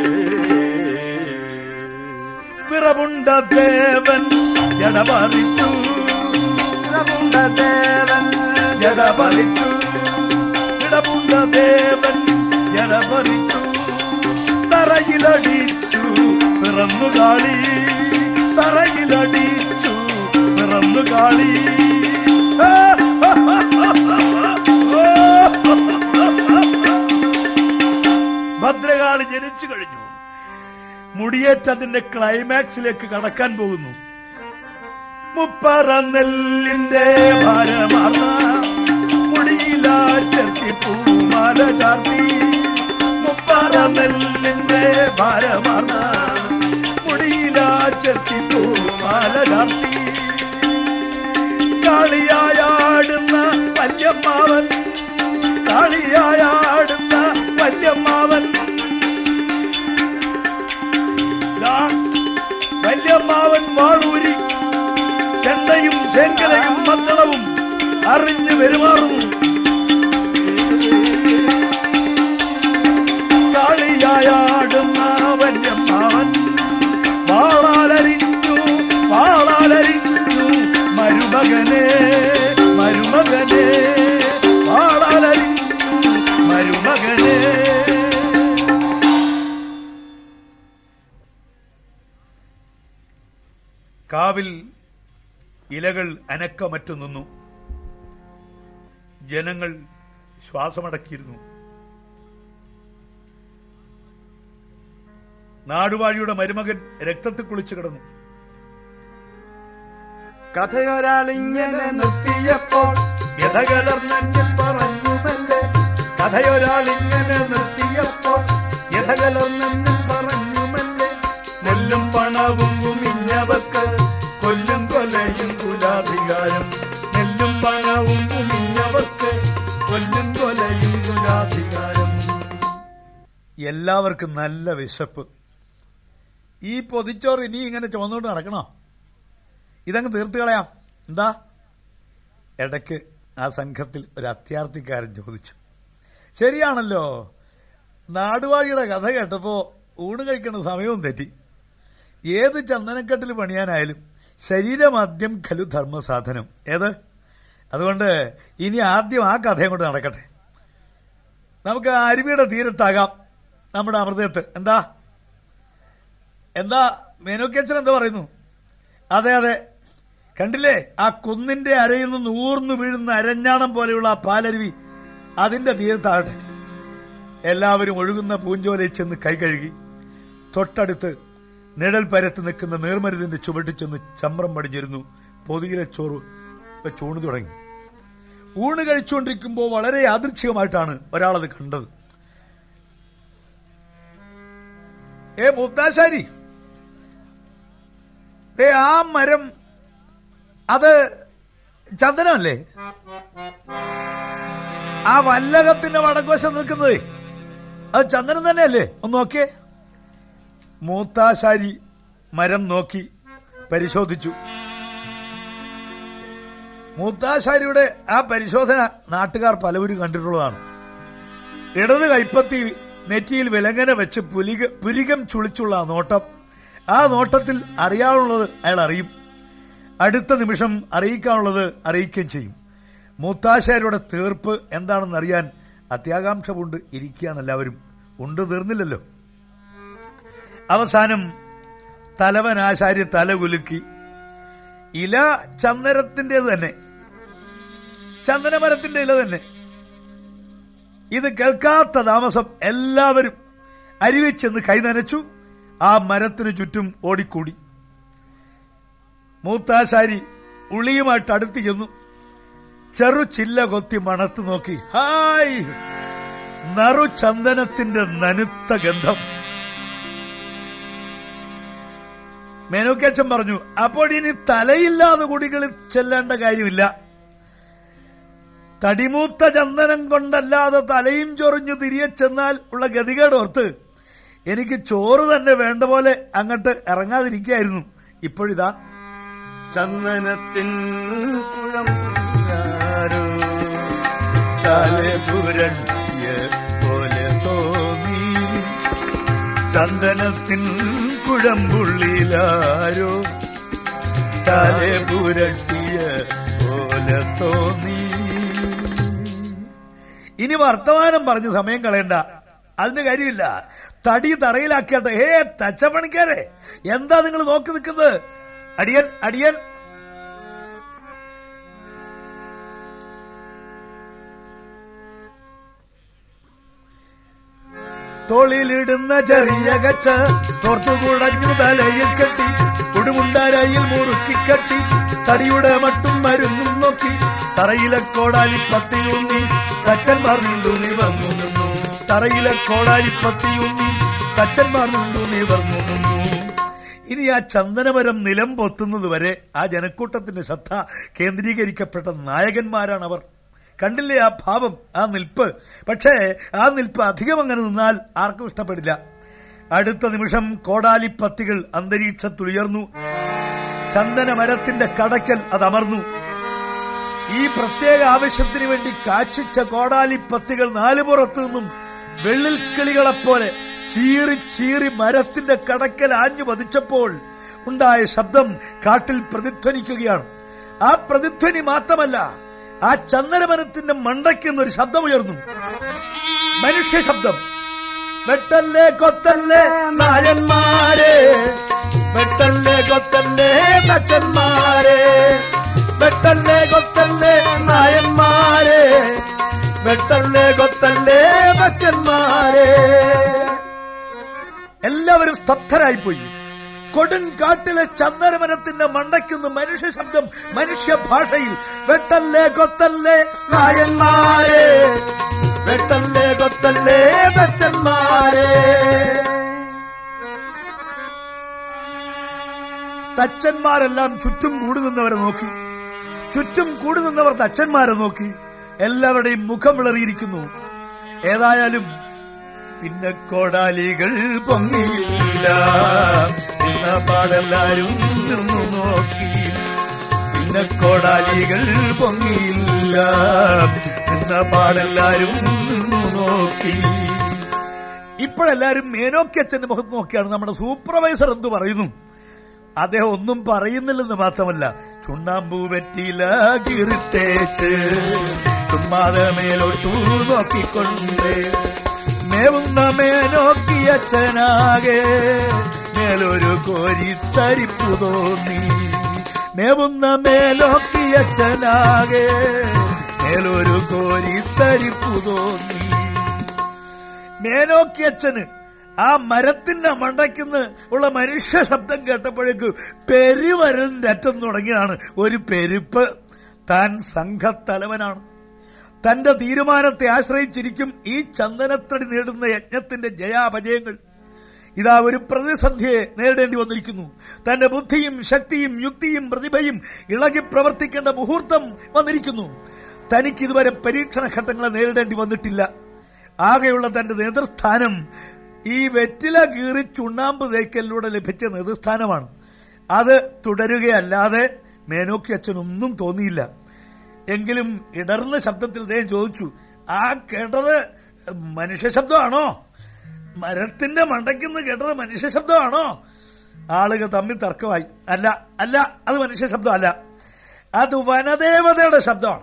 വിറവുണ്ട ദേവൻ ജടപറിച്ചു ദേവൻ ജടപറിച്ചു വിടമുണ്ട ദേവൻ ജടപറിച്ചു തറയിലടിച്ചു പിറന്നു കാളി തറയിലടിച്ചു പിറന്നു കാളി ഭദ്രകാളി ജനിച്ചു കഴിഞ്ഞു മുടിയേറ്റതിന്റെ ക്ലൈമാക്സിലേക്ക് കടക്കാൻ പോകുന്നു മുപ്പറ നെല്ലിന്റെ ഭാരമാർന്ന മുടിയിലാറ്റി പൂമാല ചാർത്തി മുപ്പറ നെല്ലിന്റെ ഭാരമാർന്ന മുടിയിലാറ്റി പൂമാല ചാർത്തി കാളിയായാടുന്ന വല്യമ്മാവൻ കാളിയായാടുന്ന വല്യമ്മാവൻ ദാ, വല്യമ്മാവൻ വാളൂരി ചെണ്ടയും ചെങ്കലയും മദ്ദളവും അറിഞ്ഞു പെരുമാറുന്നു കാളിയായാടുന്ന വല്യമ്മാവൻ വാളാലരിഞ്ഞു വാളാലരിഞ്ഞു മരുമകനെ മരുമകനെ വാളാലരിഞ്ഞു മരുമകനെ കാവിൽ ഇലകൾ അനക്കമറ്റു നിന്നു ജനങ്ങൾ ശ്വാസമടക്കിയിരുന്നു നാടുവാഴിയുടെ മരുമകൻ രക്തത്തിൽ കുളിച്ചു കിടന്നു കഥയൊരാളിങ്ങനെ നിർത്തിയപ്പോൾ യഥകലർന്നെന്നിൽ പറഞ്ഞുമല്ലേ കഥയൊരാളിങ്ങനെ നിർത്തിയപ്പോൾ യഥകലർന്നെന്നിൽ പറഞ്ഞുമല്ലേ നെല്ലും പണവും കുമിഞ്ഞവർക്ക് കൊല്ലും കൊലയും കുലാധികാരം നെല്ലും പണവും കുമിഞ്ഞവർക്ക് കൊല്ലും കൊലയും കുലാധികാരം എല്ലാവർക്കും നല്ല വിശപ്പ് ഈ പൊതിച്ചോറ് ഇനി ഇങ്ങനെ ചുമന്നുകൊണ്ട് നടക്കണോ ഇതങ്ങ് തീർത്ത് കളയാം എന്താ ഇടയ്ക്ക് ആ സംഘത്തിൽ ഒരു അത്യാർത്ഥിക്കാരൻ ചോദിച്ചു ശരിയാണല്ലോ നാടുവാഴിയുടെ കഥ കേട്ടപ്പോ ഊണ് കഴിക്കുന്ന സമയവും തെറ്റി ഏത് ചന്ദനക്കെട്ടിൽ പണിയാനായാലും ശരീരമാദ്യം ഖലു ധർമ്മസാധനം ഏത് അതുകൊണ്ട് ഇനി ആദ്യം ആ കഥയും കൊണ്ട് നടക്കട്ടെ നമുക്ക് അരുവിയുടെ തീരത്താകാം നമ്മുടെ അമൃതത്ത് എന്താ എന്താ മേനോക്കച്ചൻ എന്താ പറയുന്നു അതെ അതെ കണ്ടില്ലേ ആ കുന്നിന്റെ അരയിൽ നിന്ന് ഊർന്നു വീഴുന്ന അരഞ്ഞാണം പോലെയുള്ള ആ പാലരുവി അതിന്റെ തീരത്താകട്ടെ എല്ലാവരും ഒഴുകുന്ന പൂഞ്ചോലയിൽ ചെന്ന് കൈ കഴുകി തൊട്ടടുത്ത് നിഴൽ പരത്ത് നിൽക്കുന്ന നീർമരുതിന്റെ ചുവട്ടിൽ ചെന്ന് ചമ്രം പടിഞ്ഞിരുന്നു പൊതിയിലെ ചോറ് വെച്ച് ഊണ് തുടങ്ങി ഊണ് കഴിച്ചുകൊണ്ടിരിക്കുമ്പോൾ വളരെ യാദൃച്ഛികമായിട്ടാണ് ഒരാളത് കണ്ടത് ഏ മുത്താശാരി ദേ ആ മരം അത് ചന്ദനമല്ലേ ആ വല്ലകത്തിന്റെ വടക്കുവശം നിൽക്കുന്നത് അത് ചന്ദനം തന്നെയല്ലേ ഒന്ന് നോക്കിയേ മൂത്താശാരി മരം നോക്കി പരിശോധിച്ചു മൂത്താശാരിയുടെ ആ പരിശോധന നാട്ടുകാർ പലവരും കണ്ടിട്ടുള്ളതാണ് ഇടത് കൈപ്പത്തി നെറ്റിയിൽ വിലങ്ങന വെച്ച് പുലിക പുരികം ചുളിച്ചുള്ള ആ നോട്ടം ആ നോട്ടത്തിൽ അറിയാനുള്ളത് അയാൾ അറിയും അടുത്ത നിമിഷം അറിയിക്കാനുള്ളത് അറിയിക്കുകയും ചെയ്യും മൂത്താശാരിയുടെ തീർപ്പ് എന്താണെന്ന് അറിയാൻ അത്യാകാംക്ഷ കൊണ്ട് ഇരിക്കുകയാണ് എല്ലാവരും ഉണ്ട് തീർന്നില്ലല്ലോ അവസാനം തലവൻ ആശാരി തല കുലുക്കി ഇല ചന്ദനത്തിൻ്റെത് തന്നെ ചന്ദനമരത്തിന്റെ ഇല തന്നെ ഇത് കേൾക്കാത്ത താമസം എല്ലാവരും അരിവിച്ചെന്ന് കൈനനച്ചു ആ മരത്തിനു ചുറ്റും ഓടിക്കൂടി മൂത്താശാരി ഉളിയുമായിട്ട് അടുത്ത് ചെന്നു ചെറു ചില്ല കൊത്തി മണത്ത് നോക്കി ഹായ് നറു ചന്ദനത്തിന്റെ നനുത്ത ഗന്ധം മേനോക്കച്ചൻ പറഞ്ഞു അപ്പോൾ ഇനി തലയില്ലാതെ കുടികളിൽ ചെല്ലേണ്ട കാര്യമില്ല തടിമൂത്ത ചന്ദനം കൊണ്ടല്ലാതെ തലയും ചൊറിഞ്ഞു തിരികെ ചെന്നാൽ ഉള്ള ഗതികേട് ഓർത്ത് എനിക്ക് ചോറ് തന്നെ വേണ്ട പോലെ അങ്ങോട്ട് ഇറങ്ങാതിരിക്കായിരുന്നു ഇപ്പോഴിതാ ചന്ദനത്തിൻ കുഴമ്പാരോ ചാലെ പുരട്ടിയ പോലെ തോന്നി ചന്ദനത്തിൻ കുഴമ്പുള്ളിലാരോ ചാലെ പുരട്ടിയ പോലെ തോന്നി ഇനി വർത്തമാനം പറഞ്ഞ് സമയം കളയണ്ട അതിന് കാര്യമില്ല തടി തറയിലാക്കിയാട്ടെ ഹേ തച്ചപ്പണിക്കാരെ എന്താ നിങ്ങൾ നോക്കി നിൽക്കുന്നത് അടിയൻ അടിയൻ തോളിലിടുന്ന ചെറിയ കച്ച തോർത്തു കുടഞ്ഞു തലയിൽ കെട്ടി കുടുമുണ്ടാരയിൽ മുറുക്കി കെട്ടി തടിയുടെ മട്ടും മരുന്നും നോക്കി തറയിലെ കോടാലി പത്തിയൂന്നി തച്ചന്മാർ നീണ്ടു നിവർന്നു നിന്നു തറയിലെ കോടാലി പത്തിയൂന്നി തച്ചന്മാർ നീണ്ടു നിവർന്നു നിന്നു ഇനി ആ ചന്ദനമരം നിലം പൊത്തുന്നത് വരെ ആ ജനക്കൂട്ടത്തിന്റെ ശ്രദ്ധ കേന്ദ്രീകരിക്കപ്പെട്ട നായകന്മാരാണ് അവർ കണ്ടില്ലേ ആ ഭാവം ആ നിൽപ്പ് പക്ഷേ ആ നിൽപ്പ് അധികം അങ്ങനെ നിന്നാൽ ആർക്കും ഇഷ്ടപ്പെടില്ല അടുത്ത നിമിഷം കോടാലിപ്പത്തികൾ അന്തരീക്ഷത്തുയർന്നു ചന്ദനമരത്തിന്റെ കടക്കൽ അത് അമർന്നു ഈ പ്രത്യേക ആവശ്യത്തിന് വേണ്ടി കാച്ചിച്ച കോടാലിപ്പത്തികൾ നാലുപുറത്തു നിന്നും വെള്ളിൽ കിളികളെപ്പോലെ ചീറി ചീറി മരത്തിന്റെ കടക്കൽ ആഞ്ഞു പതിച്ചപ്പോൾ ഉണ്ടായ ശബ്ദം കാട്ടിൽ പ്രതിധ്വനിക്കുകയാണ് ആ പ്രതിധ്വനി മാത്രമല്ല ആ ചന്ദനമരത്തിന്റെ മണ്ടയ്ക്കുന്നൊരു ശബ്ദമുയർന്നു മനുഷ്യ ശബ്ദം വെട്ടല്ലേ കൊത്തല്ലേ നായന്മാരെ വെട്ടല്ലേ കൊത്തല്ലേ തച്ചന്മാരെ വെട്ടല്ലേ കൊത്തല്ലേ നായന്മാരെ വെട്ടല്ലേ കൊത്തല്ലേ തച്ചന്മാരെ എല്ലാവരും സ്തബ്ധരായിപ്പോയി കൊടുങ്കാട്ടിലെ ചന്ദനമരത്തിന്റെ മണ്ടയ്ക്കുന്ന മനുഷ്യ ശബ്ദം മനുഷ്യ ഭാഷയിൽ വെട്ടല്ലേ കൊത്തല്ലേ നായന്മാരെ വെട്ടല്ലേ കൊത്തല്ലേ തച്ചന്മാരെ തച്ചന്മാരെല്ലാം ചുറ്റും കൂടി നിന്നവരെ നോക്കി ചുറ്റും കൂടി നിന്നവർ തച്ചന്മാരെ നോക്കി എല്ലാവരുടെയും മുഖം വിളറിയിരിക്കുന്നു ഏതായാലും പിന്നെ കോടാലികൾ പൊങ്ങിയില്ല എന്ന പാടെല്ലാരും നിന്നു നോക്കി പിന്നെ കോടാലികൾ പൊങ്ങിയില്ല എന്ന പാടെല്ലാരും നിന്നു നോക്കി ഇപ്പോഴെല്ലാരും മേനോക്കി അച്ഛന്റെ മുഖത്ത് നോക്കിയാണ് നമ്മുടെ സൂപ്പർവൈസർ എന്ത് പറയുന്നു അദ്ദേഹം ഒന്നും പറയുന്നില്ലെന്ന് മാത്രമല്ല ചുണ്ണാമ്പൂ വെറ്റില കീറിത്തേച്ച് ചുമ്മാതെ മേലോട്ടു നോക്കിക്കൊണ്ട് മേവുന്ന മേനോക്കി അച്ഛനാകെ മേലൊരു കോരിത്തരിപ്പു തോന്നി മേവുന്ന മേലോക്കി അച്ഛനാകെ മേലൊരു കോരി തരിപ്പു തോന്നി മേനോക്കിയച്ഛന് ആ മരത്തിന്റെ മണ്ടയ്ക്കുന്ന് ഉള്ള മനുഷ്യ ശബ്ദം കേട്ടപ്പോഴേക്ക് പെരുവരലിന്റെ അറ്റം തുടങ്ങിയാണ് ഒരു പെരുപ്പ് താൻ സംഘത്തലവനാണ് തന്റെ തീരുമാനത്തെ ആശ്രയിച്ചിരിക്കും ഈ ചന്ദനത്തടി നേടുന്ന യജ്ഞത്തിന്റെ ജയാപജയങ്ങൾ ഇതാ ഒരു പ്രതിസന്ധിയെ നേരിടേണ്ടി വന്നിരിക്കുന്നു തന്റെ ബുദ്ധിയും ശക്തിയും യുക്തിയും പ്രതിഭയും ഇളകി പ്രവർത്തിക്കേണ്ട മുഹൂർത്തം വന്നിരിക്കുന്നു തനിക്ക് ഇതുവരെ പരീക്ഷണ ഘട്ടങ്ങളെ നേരിടേണ്ടി വന്നിട്ടില്ല ആകെയുള്ള തന്റെ നേതൃസ്ഥാനം ഈ വെറ്റില കീറി ചുണ്ണാമ്പ് തേക്കലിലൂടെ ലഭിച്ച നേതൃസ്ഥാനമാണ് അത് തുടരുകയല്ലാതെ മേനോക്കി അച്ഛനൊന്നും തോന്നിയില്ല എങ്കിലും ഇടർന്ന ശബ്ദത്തിൽ അദ്ദേഹം ചോദിച്ചു ആ കേട്ടത് മനുഷ്യ ശബ്ദമാണോ മരത്തിന്റെ മണ്ടയ്ക്കുന്ന് കേട്ടത് മനുഷ്യ ശബ്ദമാണോ ആളുകൾ തമ്മിൽ തർക്കമായി അല്ല അല്ല അത് മനുഷ്യ ശബ്ദമല്ല അത് വനദേവതയുടെ ശബ്ദമാണ്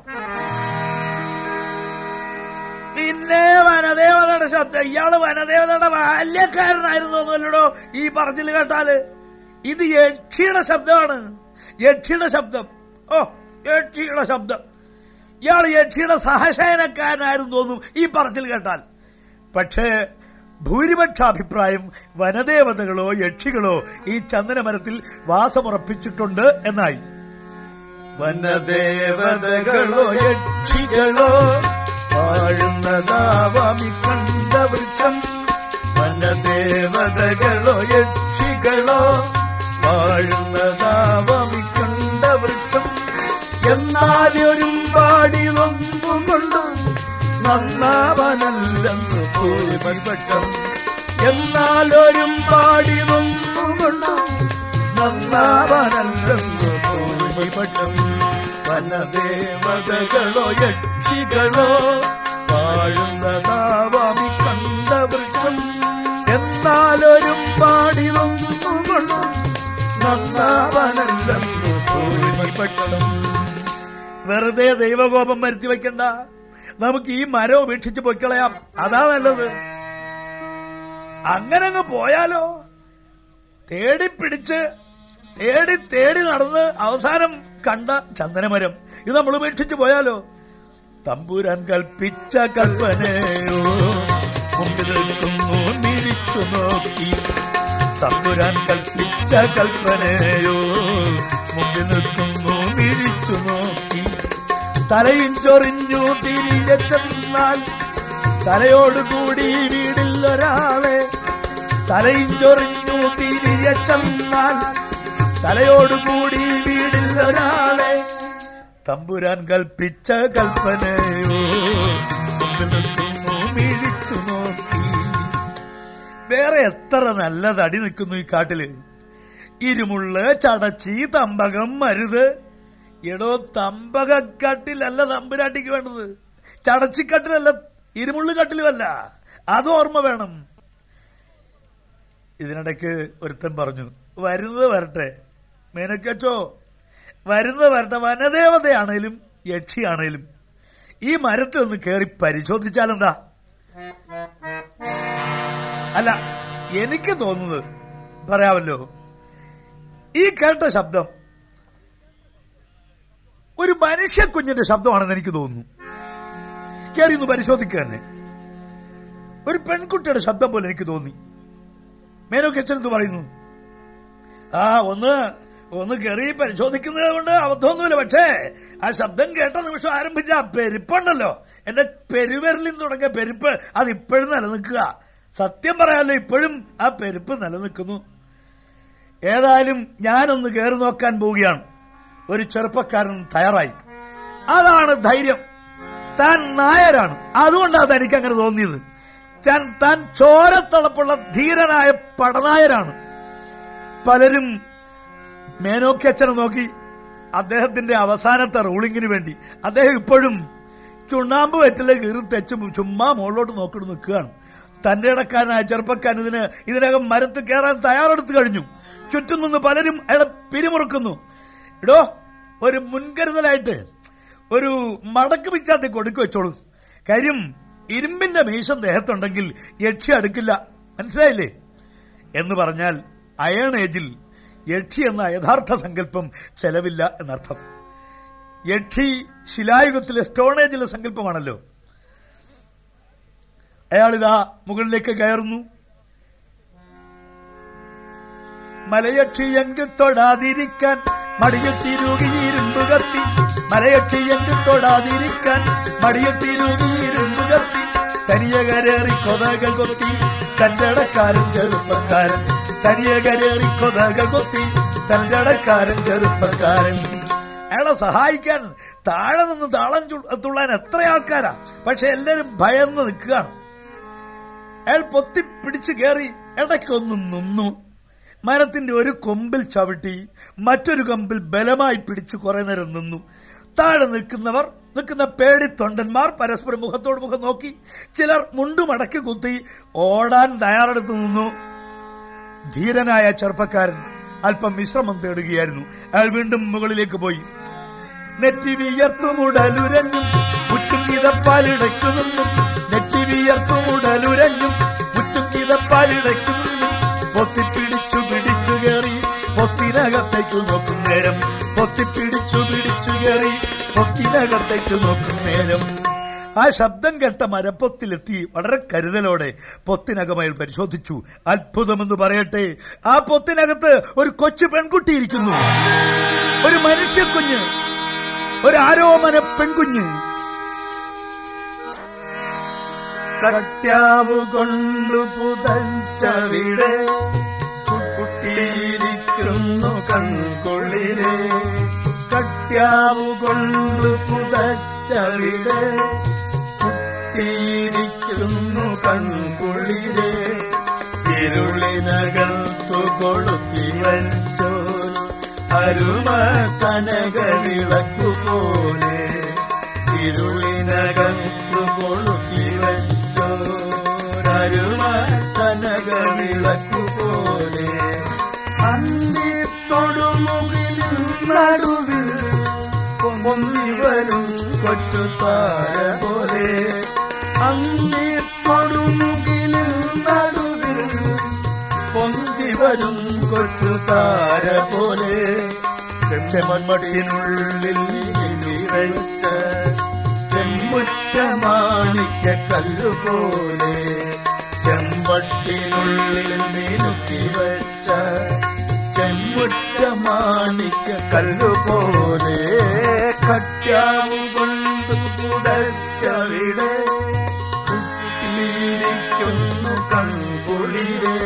പിന്നെ വനദേവതയുടെ ശബ്ദം ഇയാള് വനദേവതയുടെ ബാല്യക്കാരനായിരുന്നു ഒന്നുമല്ലടോ ഈ പറച്ചിൽ കേട്ടാല് ഇത് യക്ഷിയുടെ ശബ്ദമാണ് യക്ഷിയുടെ ശബ്ദം ഓ യക്ഷിയുടെ ശബ്ദം ഇയാൾ യക്ഷിയുടെ സഹശയനക്കാരനായിരുന്നു തോന്നും ഈ പറച്ചിൽ കേട്ടാൽ പക്ഷേ ഭൂരിപക്ഷ അഭിപ്രായം വനദേവതകളോ യക്ഷികളോ ഈ ചന്ദനമരത്തിൽ വാസമുറപ്പിച്ചിട്ടുണ്ട് എന്നായി വനദേവതകളോ യക്ഷികളോ വാഴുന്നതാവാമി കണ്ട വൃക്ഷം വനദേവതകളോ യക്ഷികളോ വാഴുന്നതാവാമി കണ്ട വൃക്ഷം എന്നാലൊരും പാടി നൊന്നുകൊണ്ടും നന്നാവനല്ലെന്ന് ഭൂരിപക്ഷം എന്നാലൊരും പാടി നൊന്നുകൊണ്ടും നന്നാവനല്ലെന്ന് ഭൂരിപക്ഷം വനദേവതകളോ യക്ഷികളോ വാഴുന്നതാവാമി കണ്ട വൃക്ഷം എന്നാലൊരും പാടി നൊന്നുകൊണ്ടും നന്നാവനല്ലെന്ന് ഭൂരിപക്ഷം വെറുതെ ദൈവകോപം വരുത്തി വെക്കണ്ട നമുക്ക് ഈ മരം ഉപേക്ഷിച്ച് പൊയ്ക്കളയാം അതാ നല്ലത് അങ്ങനെ അങ്ങ് പോയാലോ തേടിപ്പിടിച്ച് തേടി തേടി നടന്ന് അവസാനം കണ്ട ചന്ദനമരം ഇത് നമ്മൾ ഉപേക്ഷിച്ച് പോയാലോ തമ്പുരാൻ കൽപ്പിച്ച കൽപ്പനയോ മുമ്പിൽ നിൽക്കുന്നു മിഴിച്ചു നോക്കി തമ്പുരാൻ കൽപ്പിച്ച കൽപ്പനയോ മുമ്പിൽ നിൽക്കുന്നു മിഴിച്ചു നോക്കി തലയും ചൊറിഞ്ഞു തിരികെ ചെന്നാൽ തലയോടുകൂടി വീടിൽ ഒരാളെ തലയും ചൊറിഞ്ഞു തിരികെ ചെന്നാൽ തലയോടുകൂടി വീടിൽ ഒരാളെ തമ്പുരാൻ കൽപ്പിച്ച കൽപ്പനയോ മുമ്പിൽ നിൽക്കുന്നു മിഴിച്ചു നോക്കി വേറെ എത്ര നല്ല തടി നിൽക്കുന്നു ഈ കാട്ടില് ഇരുമുള്ള് ചടച്ചി തമ്പകം മരുത് എടോ തമ്പകക്കട്ടിലല്ല തമ്പുരാട്ടിക്ക് വേണ്ടത് ചടച്ചിക്കട്ടിലല്ല ഇരുമുള്ളു കട്ടിലുമല്ല അത് ഓർമ്മ വേണം ഇതിനിടയ്ക്ക് ഒരുത്തൻ പറഞ്ഞു വരുന്നത് വരട്ടെ മേനക്കച്ചോ വരുന്നത് വരട്ടെ വനദേവതയാണേലും യക്ഷിയാണേലും ഈ മരത്തിൽ ഒന്ന് കയറി പരിശോധിച്ചാലെന്താ അല്ല എനിക്ക് തോന്നുന്നത് പറയാമല്ലോ ഈ കേട്ട ശബ്ദം ഒരു മനുഷ്യ കുഞ്ഞിന്റെ ശബ്ദമാണെന്ന് എനിക്ക് തോന്നുന്നു കയറി ഒന്ന് പരിശോധിക്കുക തന്നെ ഒരു പെൺകുട്ടിയുടെ ശബ്ദം പോലെ എനിക്ക് തോന്നി മേനോ കിച്ചൻ എന്ത് പറയുന്നു ആ ഒന്ന് ഒന്ന് കയറി പരിശോധിക്കുന്നത് കൊണ്ട് അബദ്ധമൊന്നുമില്ല പക്ഷേ ആ ശബ്ദം കേട്ട നിമിഷം ആരംഭിച്ച ആ പെരുപ്പുണ്ടല്ലോ എന്റെ പെരുവിരലിൽ നിന്ന് തുടങ്ങിയ പെരുപ്പ് അത് ഇപ്പോഴും നിലനിൽക്കുക സത്യം പറയാമല്ലോ ഇപ്പോഴും ആ പെരുപ്പ് നിലനിൽക്കുന്നു ഏതായാലും ഞാനൊന്ന് കയറി നോക്കാൻ പോവുകയാണ് ഒരു ചെറുപ്പക്കാരൻ തയ്യാറായി അതാണ് ധൈര്യം താൻ നായരാണ് അതുകൊണ്ടാണ് തനിക്ക് അങ്ങനെ തോന്നിയത് താൻ താൻ ചോരത്തളപ്പുള്ള ധീരനായ പടനായരാണ് പലരും മേനോക്കച്ചനെ നോക്കി അദ്ദേഹത്തിന്റെ അവസാനത്തെ റൂളിങ്ങിന് വേണ്ടി അദ്ദേഹം ഇപ്പോഴും ചുണ്ണാമ്പ് വെറ്റിലെ കീറി തെച്ച് ചുമ്മാ മുകളിലോട്ട് നോക്കിട്ട് നിൽക്കുകയാണ് തന്റെ ഇടക്കാരനായ ചെറുപ്പക്കാരൻ ഇതിന് ഇതിനകം മരത്ത് കയറാൻ തയ്യാറെടുത്തു കഴിഞ്ഞു ചുറ്റും നിന്ന് പലരും അയാളെ പിരിമുറുക്കുന്നു ഇടോ ഒരു മുൻകരുതലായിട്ട് ഒരു മടക്ക് പിച്ചാത്തി കൊടുക്കു വെച്ചോളൂ കാര്യം ഇരുമ്പിന്റെ മീശം ദേഹത്തുണ്ടെങ്കിൽ യക്ഷി അടുക്കില്ല മനസ്സിലായില്ലേ എന്ന് പറഞ്ഞാൽ അയൺ ഏജിൽ യക്ഷി എന്ന യഥാർത്ഥ സങ്കല്പം ചെലവില്ല എന്നർത്ഥം യക്ഷി ശിലായുഗത്തിലെ സ്റ്റോണേജിലെ സങ്കല്പമാണല്ലോ അയാളിതാ മുകളിലേക്ക് കയറുന്നു മലയക്ഷിയെങ്കിൽ തൊടാതിരിക്കാൻ മടിയത്തിരുകിയിരുമ്പ് കത്തി മലയക്ഷിയെങ്കിൽ തൊടാതിരിക്കാൻ മടിയത്തിരുകിയിരുമ്പ് കത്തി തനിയ കരേറി കൊതകൾ കൊത്തി തന്റെ അടക്കാരൻ ചെറുപ്പക്കാരൻ തനിയ കരേറി കൊതകൾ കൊത്തി തന്റെ അടക്കാരൻ ചെറുപ്പക്കാരൻ അയാളെ സഹായിക്കാൻ താഴെ നിന്ന് താളം ചു- തുള്ളാൻ എത്ര ആൾക്കാരാ പക്ഷെ എല്ലാരും ഭയന്ന് നിൽക്കുകയാണ് അയാൾ പൊത്തി പിടിച്ചു കയറി ഇടയ്ക്കൊന്ന് നിന്നു മരത്തിന്റെ ഒരു കൊമ്പിൽ ചവിട്ടി മറ്റൊരു കൊമ്പിൽ ബലമായി പിടിച്ചു കുറെ നേരം നിന്നു താഴെ നിൽക്കുന്നവർ നിൽക്കുന്ന പേടി തൊണ്ടന്മാർ പരസ്പരം മുഖത്തോട് മുഖം നോക്കി ചിലർ മുണ്ടുമടക്കി കുത്തി ഓടാൻ തയ്യാറെടുത്ത് നിന്നു ധീരനായ ചെറുപ്പക്കാരൻ അല്പം വിശ്രമം തേടുകയായിരുന്നു അയാൾ വീണ്ടും മുകളിലേക്ക് പോയി നെറ്റി വിയർത്തുമുടലുരഞ്ഞും മുറ്റും കിതപ്പാലിടയ്ക്കു നിന്നും നെറ്റി വിയർത്തുമുടലുരഞ്ഞും മുറ്റും കിതപ്പാലിടയ്ക്കു നിന്നും പൊത്തിപ്പിടിച്ചു പിടിച്ചു കയറി പൊത്തിനകത്തേക്ക് നോക്കും നേരം പൊത്തിപ്പിടിച്ചു പിടിച്ചു കയറി പൊത്തിനകത്തേക്ക് നോക്കും നേരം ആ ശബ്ദം കേട്ട മരപ്പൊത്തിലെത്തി വളരെ കരുതലോടെ പൊത്തിനകമയിൽ പരിശോധിച്ചു അത്ഭുതമെന്ന് പറയട്ടെ ആ പൊത്തിനകത്ത് ഒരു കൊച്ചു പെൺകുട്ടി ഇരിക്കുന്നു ഒരു മനുഷ്യക്കുഞ്ഞ് ഒരു ആരോമന പെൺകുഞ്ഞ് കട്യാവു കൊണ്ടു പുതച്ചവിടെ കുട്ടിയിരിക്കുന്നു കൺകൊള്ളിലെ കട്യാവു കൊണ്ടു പുതച്ചവിടെ കുട്ടിയിരിക്കുന്നു കൺകൊള്ളിലെ ഇരുളിനകത്തു കൊളുത്തി വച്ചോ അരുമ കനക വിളക്കു പോലെ ഇരുളിനകത്തു കൊളുത്തി വച്ചോ അരുമ കനക വിളക്കു പോലെ അന്തിത്തൊടുമുകിലും നടുവിൽ പൊന്നി വരും കൊച്ചു താര പോലെ അന്തിത്തൊടുമുകിലും നടുവിൽ പൊന്തി വരും കൊച്ചു താര പോലെ ചെമ്മൺമട്ടിനുള്ളിൽ നിറച്ച ചെമ്മുറ്റ മാണിക്ക കല്ലുപോലെ ചെമ്പട്ടിനുള്ളിൽ മിനുക്കി വെച്ച ചെമ്മുറ്റ മാണിക്ക കല്ലുപോലെ കട്യാവു കൊണ്ട് പുടച്ചവിടെ കുട്ടിയിരിക്കുന്നു കൺകുളിരെ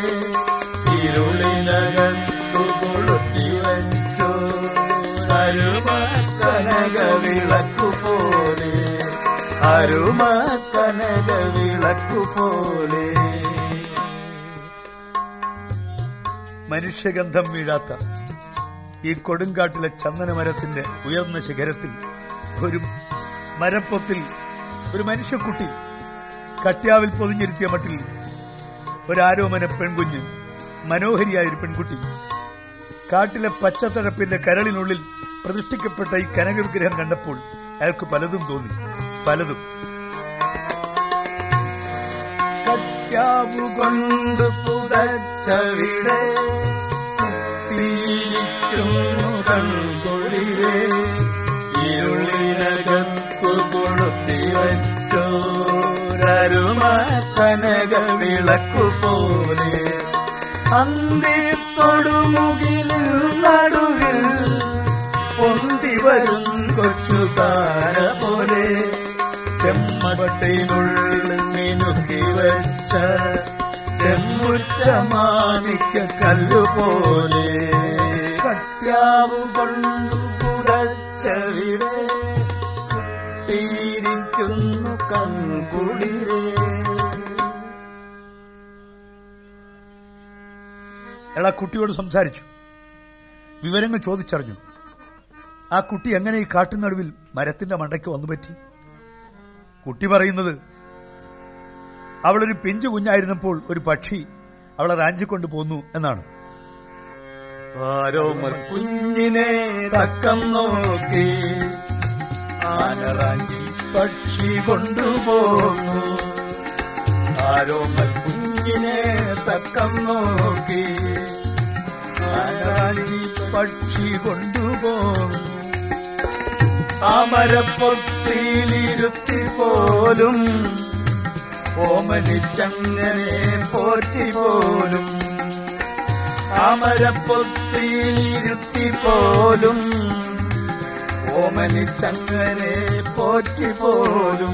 ഇരുളിനകത്തു കൊളുത്തി വച്ചോ അരുമ കനക വിളക്കു പോലെ അരുമ കനക വിളക്കു പോലെ മനുഷ്യഗന്ധം വീഴാത്ത ഈ കൊടുങ്കാട്ടിലെ ചന്ദനമരത്തിന്റെ ഉയർന്ന ശിഖരത്തിൽ ഒരു മരപ്പൊത്തിൽ ഒരു മനുഷ്യക്കുട്ടി കട്യാവിൽ പൊതിഞ്ഞിരുത്തിയ മട്ടിൽ ഒരാരോമന പെൺകുഞ്ഞ് മനോഹരിയായ ഒരു പെൺകുട്ടി കാട്ടിലെ പച്ചത്തഴപ്പിന്റെ കരളിനുള്ളിൽ പ്രതിഷ്ഠിക്കപ്പെട്ട ഈ കനകവിഗ്രഹം കണ്ടപ്പോൾ അയാൾക്ക് പലതും തോന്നി പലതും കട്യാവു കൊണ്ട് പുതച്ചവിടെ കുത്തിയിരിക്കുന്നു കൺകൊളിരെ ഇരുളിനകത്തു കൊളുത്തി വച്ചോരരുമ കനക വിളക്കു പോലെ അന്തിത്തൊടുമുകിലിൽ നടുവിൽ പൊന്തി വരും കൊച്ചു താര പോലെ ചെമ്മട്ടിനുള്ളിൽ മിനുക്കി വെച്ച ചെമ്മുറ്റ മാണിക്ക കല്ലുപോലെ കട്യാവു കൊണ്ടു പുടച്ചവിടെ കുട്ടിയിരിക്കുന്നു കൺകുളിരേ അയാൾ ആ കുട്ടിയോട് സംസാരിച്ചു വിവരങ്ങൾ ചോദിച്ചറിഞ്ഞു ആ കുട്ടി എങ്ങനെ ഈ കാട്ടിനടുവിൽ മരത്തിന്റെ മണ്ടയ്ക്ക് വന്നു പറ്റി കുട്ടി പറയുന്നത് അവളൊരു പിഞ്ചു കുഞ്ഞായിരുന്നപ്പോൾ ഒരു പക്ഷി അവളെ റാഞ്ചിക്കൊണ്ട് പോന്നു എന്നാണ് ആരോമൽ കുഞ്ഞിനെ തക്കം നോക്കി ആനറാഞ്ചി പക്ഷി കൊണ്ടുപോന്നു ആരോമൽ കുഞ്ഞിനെ തക്കം നോക്കി ആനറാഞ്ചി പക്ഷി കൊണ്ടുപോന്നു അമരപ്പൊത്തിയിലിരുത്തി പോലും ഓമനിച്ചങ്ങനെ പോറ്റി പോലും അമരപ്പൊത്തിയിലിരുത്തി പോലും ഓമനിച്ചങ്ങനെ പോറ്റി പോലും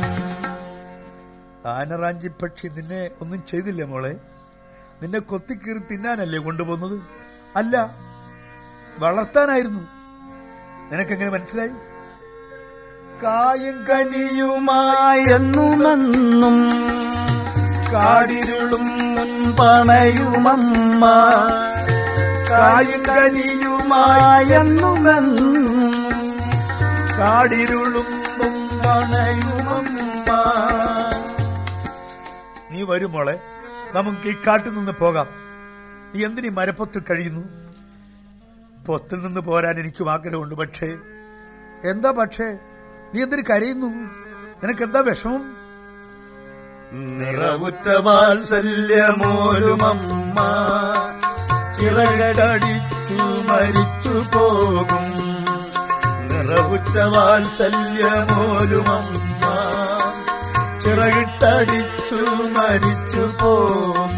ആനറാഞ്ചി പക്ഷി നിന്നെ ഒന്നും ചെയ്തില്ല മോളെ നിന്നെ കൊത്തിക്കീറി തിന്നാനല്ലേ കൊണ്ടുപോകുന്നത് അല്ല വളർത്താനായിരുന്നു നിനക്കെങ്ങനെ മനസ്സിലായി കായും കനിയുമായെന്നുമെന്നും കാടിരുളും പണയുമമ്മ കായും കനിയുമായെന്നുമെന്നും കാടിരുളും പണയുമമ്മ നീ വരും മോളെ നമുക്ക് ഈ കാട്ടിൽ നിന്ന് പോകാം നീ എന്തിനീ മരപ്പൊത്തിൽ കഴിയുന്നു പൊത്തിൽ നിന്ന് പോരാൻ എനിക്കും ആഗ്രഹമുണ്ട് പക്ഷേ എന്താ പക്ഷേ നീ എന്തിനു കരയുന്നു നിനക്ക് എന്താ വിഷമം നിറവുറ്റ വാത്സല്യമോരുമമ്മ ചിറകടിച്ചു മരിച്ചു പോകും നിറവുറ്റ വാത്സല്യമോരുമമ്മ ചിറകിട്ടടിച്ചു മരിച്ചു പോകും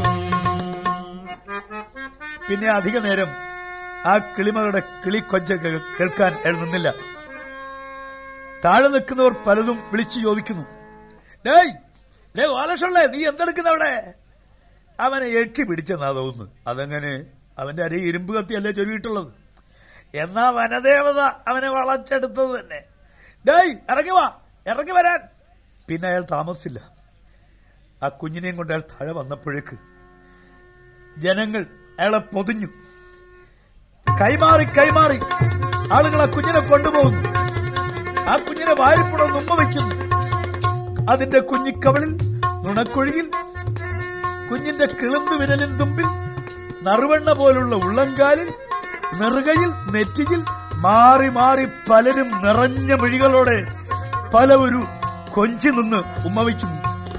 പിന്നെ അധിക നേരം ആ കിളിമകളുടെ കിളിക്കൊഞ്ച കേ- കേൾക്കാൻ അയാൾ നിന്നില്ല താഴെ നിൽക്കുന്നവർ പലതും വിളിച്ചു ചോദിക്കുന്നു ഡേയ് ഡേ ഓലക്ഷല്ലേ നീ എന്തെടുക്കുന്ന അവിടെ അവനെ എട്ടി പിടിച്ചെന്നാ തോന്നുന്നു അതങ്ങനെ അവന്റെ അര ഇരുമ്പ് കത്തിയല്ലേ ചൊരുവിട്ടുള്ളത് എന്നാ വനദേവത അവനെ വളച്ചെടുത്തത് തന്നെ ഡേയ് ഇറങ്ങി വാ ഇറങ്ങി വരാൻ പിന്നെ അയാൾ താമസിച്ചില്ല ആ കുഞ്ഞിനെയും കൊണ്ട് അയാൾ താഴെ വന്നപ്പോഴേക്ക് ജനങ്ങൾ അയാളെ പൊതിഞ്ഞു കൈമാറി കൈമാറി ആളുകൾ ആ കുഞ്ഞിനെ കൊണ്ടുപോകുന്നു ആ കുഞ്ഞിനെ വാരിപ്പുറം ഉമ്മ വയ്ക്കുന്നു അതിന്റെ കുഞ്ഞിക്കവളിൽ നുണക്കുഴിയിൽ കുഞ്ഞിന്റെ കിളുന്തു വിരലിൻ തുമ്പിൽ നറുവെണ്ണ പോലുള്ള ഉള്ളങ്കാലിൽ നെറുകയിൽ നെറ്റിയിൽ മാറി മാറി പലരും നിറഞ്ഞ മിഴികളോടെ പല ഒരു കൊഞ്ചി നിന്ന് ഉമ്മ വയ്ക്കുന്നു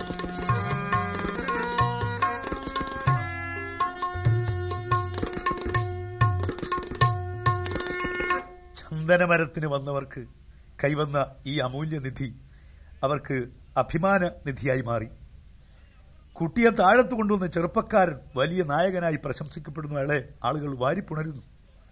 ചന്ദനമരത്തിന് വന്നവർക്ക് കൈവന്ന ഈ അമൂല്യ നിധി അവർക്ക് അഭിമാന നിധിയായി മാറി കുട്ടിയെ താഴത്ത് കൊണ്ടുവന്ന ചെറുപ്പക്കാരൻ വലിയ നായകനായി പ്രശംസിക്കപ്പെടുന്നു അയാളെ ആളുകൾ വാരിപ്പുണരുന്നു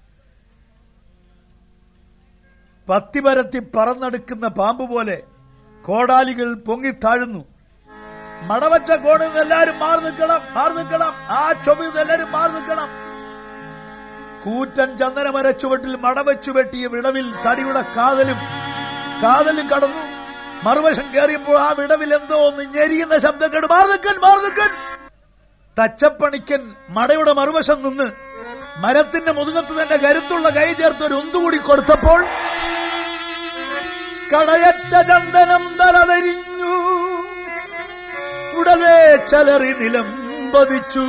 പത്തിപരത്തി പറന്നെടുക്കുന്ന പാമ്പ് പോലെ കോടാലികൾ പൊങ്ങിത്താഴുന്നു മടവച്ച കോണിൽ നിന്ന് എല്ലാരും മാറി നിൽക്കണം മാറി നിൽക്കണം ആ ചൊവ്വിൽ നിന്ന് എല്ലാരും മാറി നിൽക്കണം കൂറ്റൻ ചന്ദനമര ചുവട്ടിൽ മടവച്ചു വെട്ടിയ വിടവിൽ തടിയുടെ കാതലും കാതലും കടന്നു മറുവശം കയറിയപ്പോൾ ആ വിടവിൽ എന്തോ ഒന്ന് ഞെരിയുന്ന ശബ്ദം കേട്ട് മാറി നിൽക്കൻ മാറി നിൽക്കൻ തച്ചപ്പണിക്കൻ മടയുടെ മറുവശം നിന്ന് മരത്തിന്റെ മുതുകത്ത് തന്നെ കരുത്തുള്ള കൈ ചേർത്ത് ഒരു ഒന്നുകൂടി കൊടുത്തപ്പോൾ കടയറ്റ ചന്ദനം തലതരിഞ്ഞു ഉടവേ ചലറി നിലം പതിച്ചു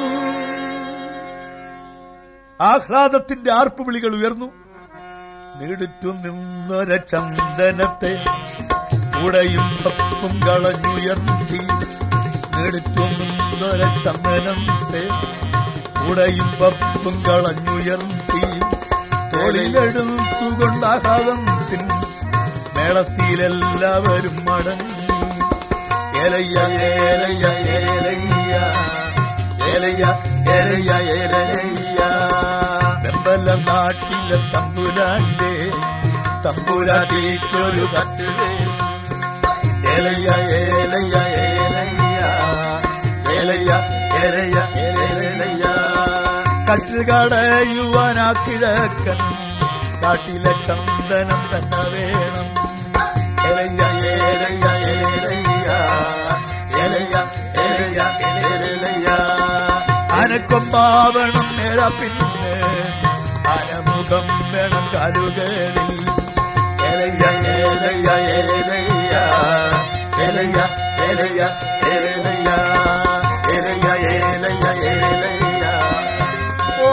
ആഹ്ലാദത്തിന്റെ ആർപ്പുവിളികൾ ഉയർന്നു നീടിറ്റു നിന്നൊര ചന്ദനത്തെ ഉടയും തപ്പും കളഞ്ഞുയർത്തി നീടിറ്റു നിന്നൊര ചന്ദനത്തെ ഉടയും പപ്പും കളഞ്ഞുയർത്തി തോളിലെടുത്തുകൊണ്ട് ആഹ്ലാദത്തിൻ മേളത്തിലെല്ലാവരും മടങ്ങി ഏലയ്യ ഏലയ്യ ഏലയ്യ ഏലയ്യ ഏലയ്യ ഏലയ്യ വെമ്പല നാട്ടിലെ തമ്പുരാന്റെ തമ്പുരാട്ടിക്കൊരു കത്തിലേ ഏലയ്യ ഏലയ്യ ഏലയ്യ ഏലയ്യ ഏലയ്യ ഏലയ്യ കട്ടുകടയുവാനാ കിഴക്കൻ കാട്ടിലെ ചന്ദനം തന്നെ വേണം ഏലയ്യ ഏലയ്യ ഏലയ്യ ഏലയ്യ ഏലയ്യ ഏലയ്യ ആനക്കൊമ്പാവണം നേഴ പിന്നെ ആനമുഖം വേണം കാലുകളിൽ ഏലയ്യ ഏലയ്യ ഏലയ്യ ഏലയ്യ ഏലയ്യ ഏലയ്യ ഏലയ്യ ഏലയ്യ ഏലയ്യ ഓ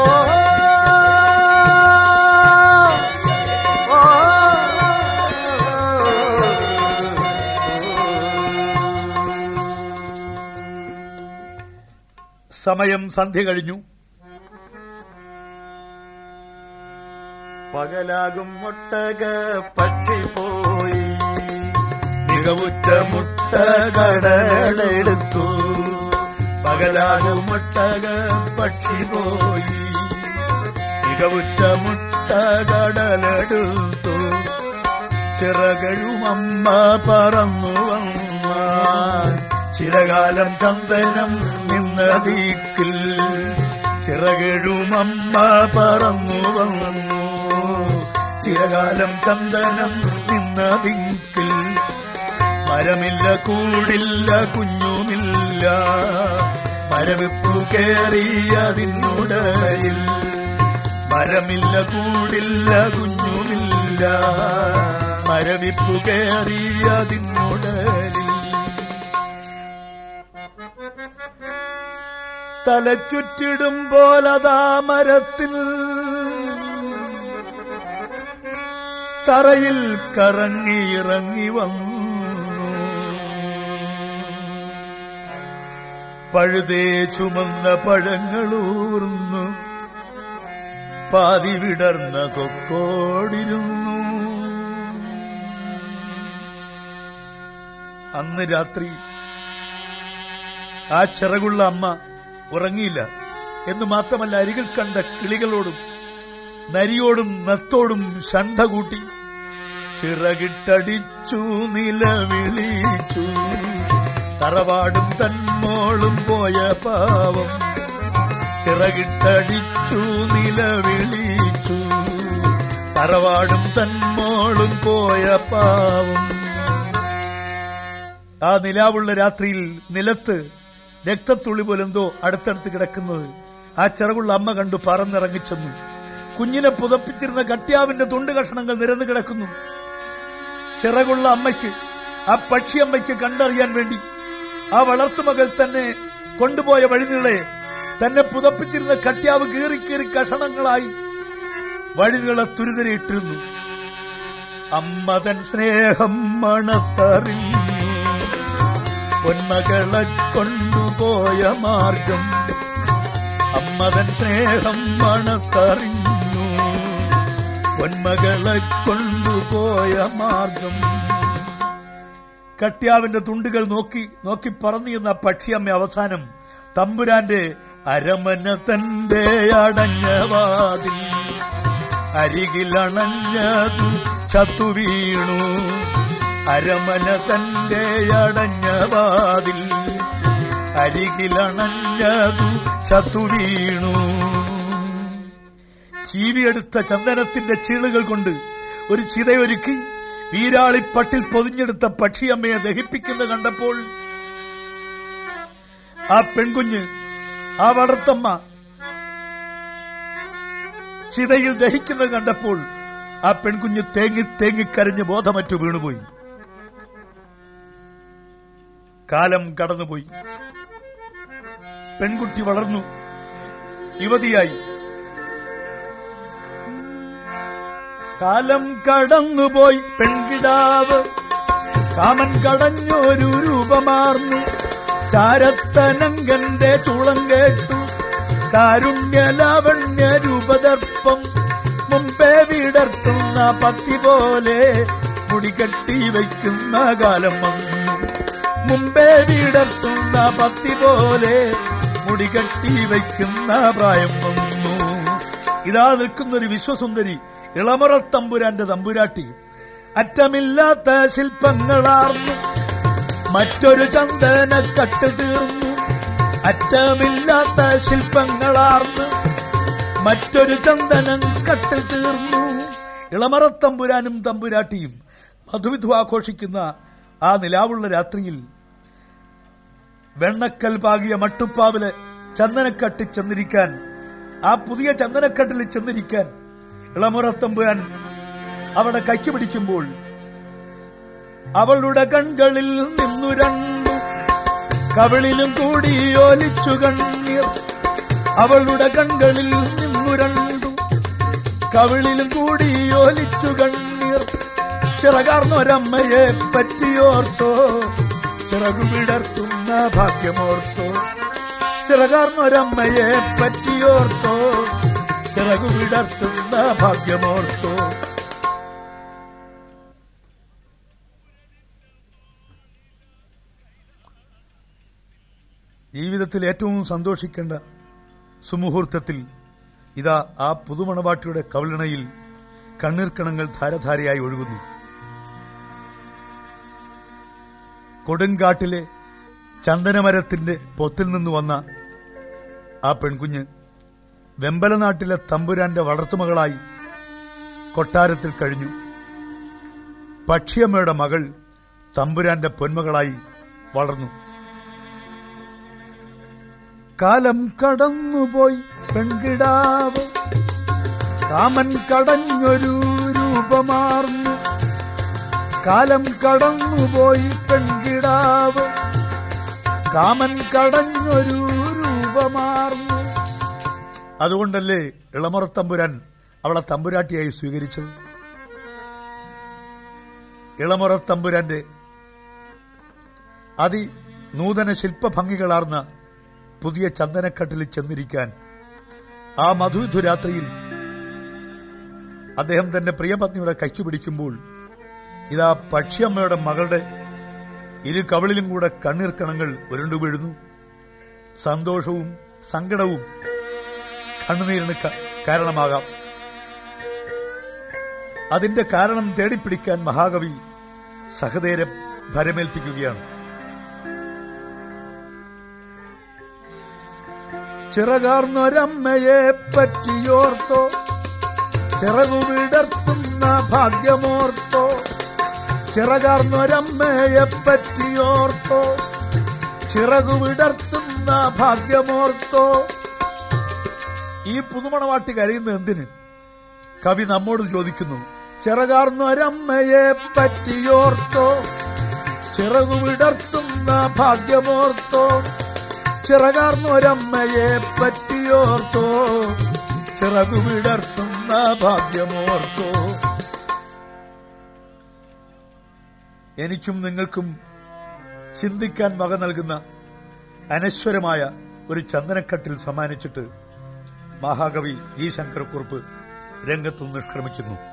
സമയം സന്ധ്യ കഴിഞ്ഞു പകലാകും ഒട്ടക പക്ഷി മികവുറ്റ മുട്ട കടലെടുത്തു പകലാകു മുട്ടക പക്ഷി പോയി മികവുറ്റ മുട്ട കടലെടുത്തു ചിറകഴും അമ്മ പറന്നു വന്ന ചിരകാലം ചന്ദനം നിന്ന ദീക്കിൽ ചിറകഴും അമ്മ പറന്നു വന്നു ചിരകാലം ചന്ദനം നിന്ന ദിക്കിൽ മരമില്ല കൂടില്ല കുഞ്ഞുമില്ല മരവിപ്പു കേറിയതിനുടയിൽ മരമില്ല കൂടില്ല കുഞ്ഞുമില്ല മരവിപ്പു കേറിയതിനുടലിൽ തലച്ചുറ്റിടും പോലതാ മരത്തിൽ തറയിൽ കറങ്ങി ഇറങ്ങി വന്നു പഴുതേ ചുമന്ന പഴങ്ങളൂർന്നു പാതി വിടർന്ന കൊക്കോടിരുന്നു അന്ന് രാത്രി ആ ചിറകുള്ള അമ്മ ഉറങ്ങിയില്ല എന്ന് മാത്രമല്ല അരികിൽ കണ്ട കിളികളോടും നരിയോടും നത്തോടും ശണ്ഠ കൂട്ടി ചിറകിട്ടടിച്ചു നിലവിളിച്ചു തറവാടും തന്മോളും പോയ പാവം ചിറകിട്ടടിച്ചു നിലവിളിച്ചു തറവാടും തന്മോളും പോയ പാവം ആ നിലാവുള്ള രാത്രിയിൽ നിലത്ത് രക്തത്തുള്ളി പോലെന്തോ അടുത്തടുത്ത് കിടക്കുന്നത് ആ ചിറകുള്ള അമ്മ കണ്ടു പറന്നിറങ്ങിച്ചെന്നു കുഞ്ഞിനെ പുതപ്പിച്ചിരുന്ന കട്യാവിന്റെ തുണ്ട് കഷണങ്ങൾ നിരന്നു കിടക്കുന്നു ചിറകുള്ള അമ്മയ്ക്ക് ആ പക്ഷിയമ്മയ്ക്ക് കണ്ടറിയാൻ വേണ്ടി ആ വളർത്തുമകൾ തന്നെ കൊണ്ടുപോയ വഴിനീളെ തന്നെ പുതപ്പിച്ചിരുന്ന കട്യാവ് കീറി കീറി കഷണങ്ങളായി വഴിനീളെ തുരിതരയിട്ടിരുന്നു അമ്മതൻ സ്നേഹം മണത്തറിഞ്ഞു പൊന്മകളെ കൊണ്ടുപോയ മാർഗം അമ്മതൻ സ്നേഹം മണത്തറിഞ്ഞു പൊന്മകളെ കൊണ്ടുപോയ മാർഗം കട്യാവിന്റെ തുണ്ടുകൾ നോക്കി നോക്കി പറന്നിരുന്ന പക്ഷിയമ്മ അവസാനം തമ്പുരാന്റെ അരമന തന്റെ അടഞ്ഞവാതിൽ അരികിലണഞ്ഞതു ചത്തു വീണു അരമന തന്റെ അടഞ്ഞവാതിൽ അരികിലണഞ്ഞതു ചത്തു വീണു ചീവിയെടുത്ത ചന്ദനത്തിന്റെ ചീളുകൾ കൊണ്ട് ഒരു ചിതയൊരുക്കി വീരാളിപ്പട്ടിൽ പൊതിഞ്ഞെടുത്ത പക്ഷിയമ്മയെ ദഹിപ്പിക്കുന്ന കണ്ടപ്പോൾ ആ പെൺകുഞ്ഞ് ആ വളർത്തമ്മ ചിതയിൽ ദഹിക്കുന്നത് കണ്ടപ്പോൾ ആ പെൺകുഞ്ഞ് തേങ്ങി തേങ്ങി കരഞ്ഞ് ബോധമറ്റു വീണുപോയി കാലം കടന്നുപോയി പെൺകുട്ടി വളർന്നു യുവതിയായി കാലം കടന്നുപോയി പെൺകിടാവ് കാമൻ കടഞ്ഞൊരു രൂപമാർന്നു ചാരത്തനങ്കന്റെ ചുളം കേട്ടു കാരുണ്യ ലാവണ്യ രൂപദർപ്പം മുമ്പേ വിടർത്തുന്ന പത്തി പോലെ മുടികെട്ടി വയ്ക്കുന്ന കാലം വന്നു മുമ്പേ വിടർത്തുന്ന പത്തി പോലെ മുടികെട്ടി വയ്ക്കുന്ന പ്രായം വന്നു ഇതാ നിൽക്കുന്ന ഒരു വിശ്വസുന്ദരി ഇളമറ തമ്പുരാന്റെ തമ്പുരാട്ടി അറ്റമില്ലാത്ത ശില്പങ്ങളാർന്നു മറ്റൊരു ചന്ദന കട്ട് തീർന്നു അറ്റമില്ലാത്ത ശില്പങ്ങളാർന്നു മറ്റൊരു ചന്ദനം കട്ട് തീർന്നു ഇളമറത്തമ്പുരാനും തമ്പുരാട്ടിയും മധുവിധു ആഘോഷിക്കുന്ന ആ നിലാവുള്ള രാത്രിയിൽ വെണ്ണക്കൽ പാകിയ മട്ടുപ്പാവില് ചന്ദനക്കട്ടി ചെന്നിരിക്കാൻ ആ പുതിയ ചന്ദനക്കട്ടിൽ ചെന്നിരിക്കാൻ ഇളമുറത്തമ്പുരാൻ അവിടെ കൈക്ക് പിടിക്കുമ്പോൾ അവളുടെ കൺകളിൽ നിന്നു രണ്ടു കവിളിലും കൂടി ഒലിച്ചു കണ്ണീർ അവളുടെ കൺകളിൽ നിന്നു രണ്ടു കവിളിലും കൂടി ഒലിച്ചു കണ്ണീർ ചിറകാർന്നൊരമ്മയെ പറ്റിയോർത്തോ ചിറകു വിടർത്തുന്ന ഭാഗ്യമോർത്തോ ചിറകാർന്നൊരമ്മയെ പറ്റിയോർത്തോ ചിറകു വിടർത്തുന്ന ഭാഗ്യമോർത്തോ ജീവിതത്തിൽ ഏറ്റവും സന്തോഷിക്കേണ്ട സുമുഹൂർത്തത്തിൽ ഇതാ ആ പുതുമണവാട്ടിയുടെ കവിളിണയിൽ കണ്ണീർക്കണങ്ങൾ ധാരധാരയായി ഒഴുകുന്നു കൊടുങ്കാട്ടിലെ ചന്ദനമരത്തിന്റെ പൊത്തിൽ നിന്ന് വന്ന ആ പെൺകുഞ്ഞ് വെമ്പലനാട്ടിലെ തമ്പുരാന്റെ വളർത്തുമകളായി കൊട്ടാരത്തിൽ കഴിഞ്ഞു പക്ഷിയമ്മയുടെ മകൾ തമ്പുരാന്റെ പൊന്മകളായി വളർന്നു കാലം കടന്നുപോയി പെൺകിടാവ് കാമൻ കടഞ്ഞൊരു രൂപമാർന്നു കാലം കടന്നുപോയി പെൺകിടാവ് കാമൻ കടഞ്ഞൊരു രൂപമാർന്നു അതുകൊണ്ടല്ലേ ഇളമറ തമ്പുരാൻ അവളെ തമ്പുരാട്ടിയായി സ്വീകരിച്ചത് ഇളമുറ തമ്പുരാന്റെ അതി നൂതന ശില്പഭംഗികളാർന്ന പുതിയ ചന്ദനക്കട്ടിൽ ചെന്നിരിക്കാൻ ആ മധുവിധു രാത്രിയിൽ അദ്ദേഹം തന്റെ പ്രിയപത്നിയുടെ കൈക്കു പിടിക്കുമ്പോൾ ഇതാ പക്ഷിയമ്മയുടെ മകളുടെ ഇരു കവിളിലും കൂടെ കണ്ണീർക്കണങ്ങൾ ഉരുണ്ടു വീഴുന്നു സന്തോഷവും സങ്കടവും കണ്ണുനീരിന് ക- കാരണമാകാം അതിന്റെ കാരണം തേടിപ്പിടിക്കാൻ മഹാകവി സഹദേരെ ഭരമേൽപ്പിക്കുകയാണ് ചിറകാർന്നൊരമ്മയെ പറ്റിയോർത്തോ ചിറകു വിടർത്തുന്ന ഭാഗ്യമോർത്തോ ചിറകാർന്നൊരമ്മയെ പറ്റിയോർത്തോ ചിറകു വിടർത്തുന്ന ഭാഗ്യമോർത്തോ ഈ പുതുമണവാട്ടി കരയുന്നത് എന്തിന് കവി നമ്മോട് ചോദിക്കുന്നു ചിറകാർന്നൊരമ്മയെ പറ്റിയോർത്തോ ചിറകു വിടർത്തുന്ന ഭാഗ്യമോർത്തോ ചിറകാർന്നൊരമ്മയെ പറ്റിയോർത്തോ ചിറകു വിടർത്തുന്ന ഭാഗ്യമോർത്തോ എനിക്കും നിങ്ങൾക്കും ചിന്തിക്കാൻ വക നൽകുന്ന അനശ്വരമായ ഒരു ചന്ദനക്കട്ടിൽ സമ്മാനിച്ചിട്ട് മഹാകവി ജി ശങ്കരക്കുറുപ്പ് രംഗത്തു നിഷ്ക്രമിക്കുന്നു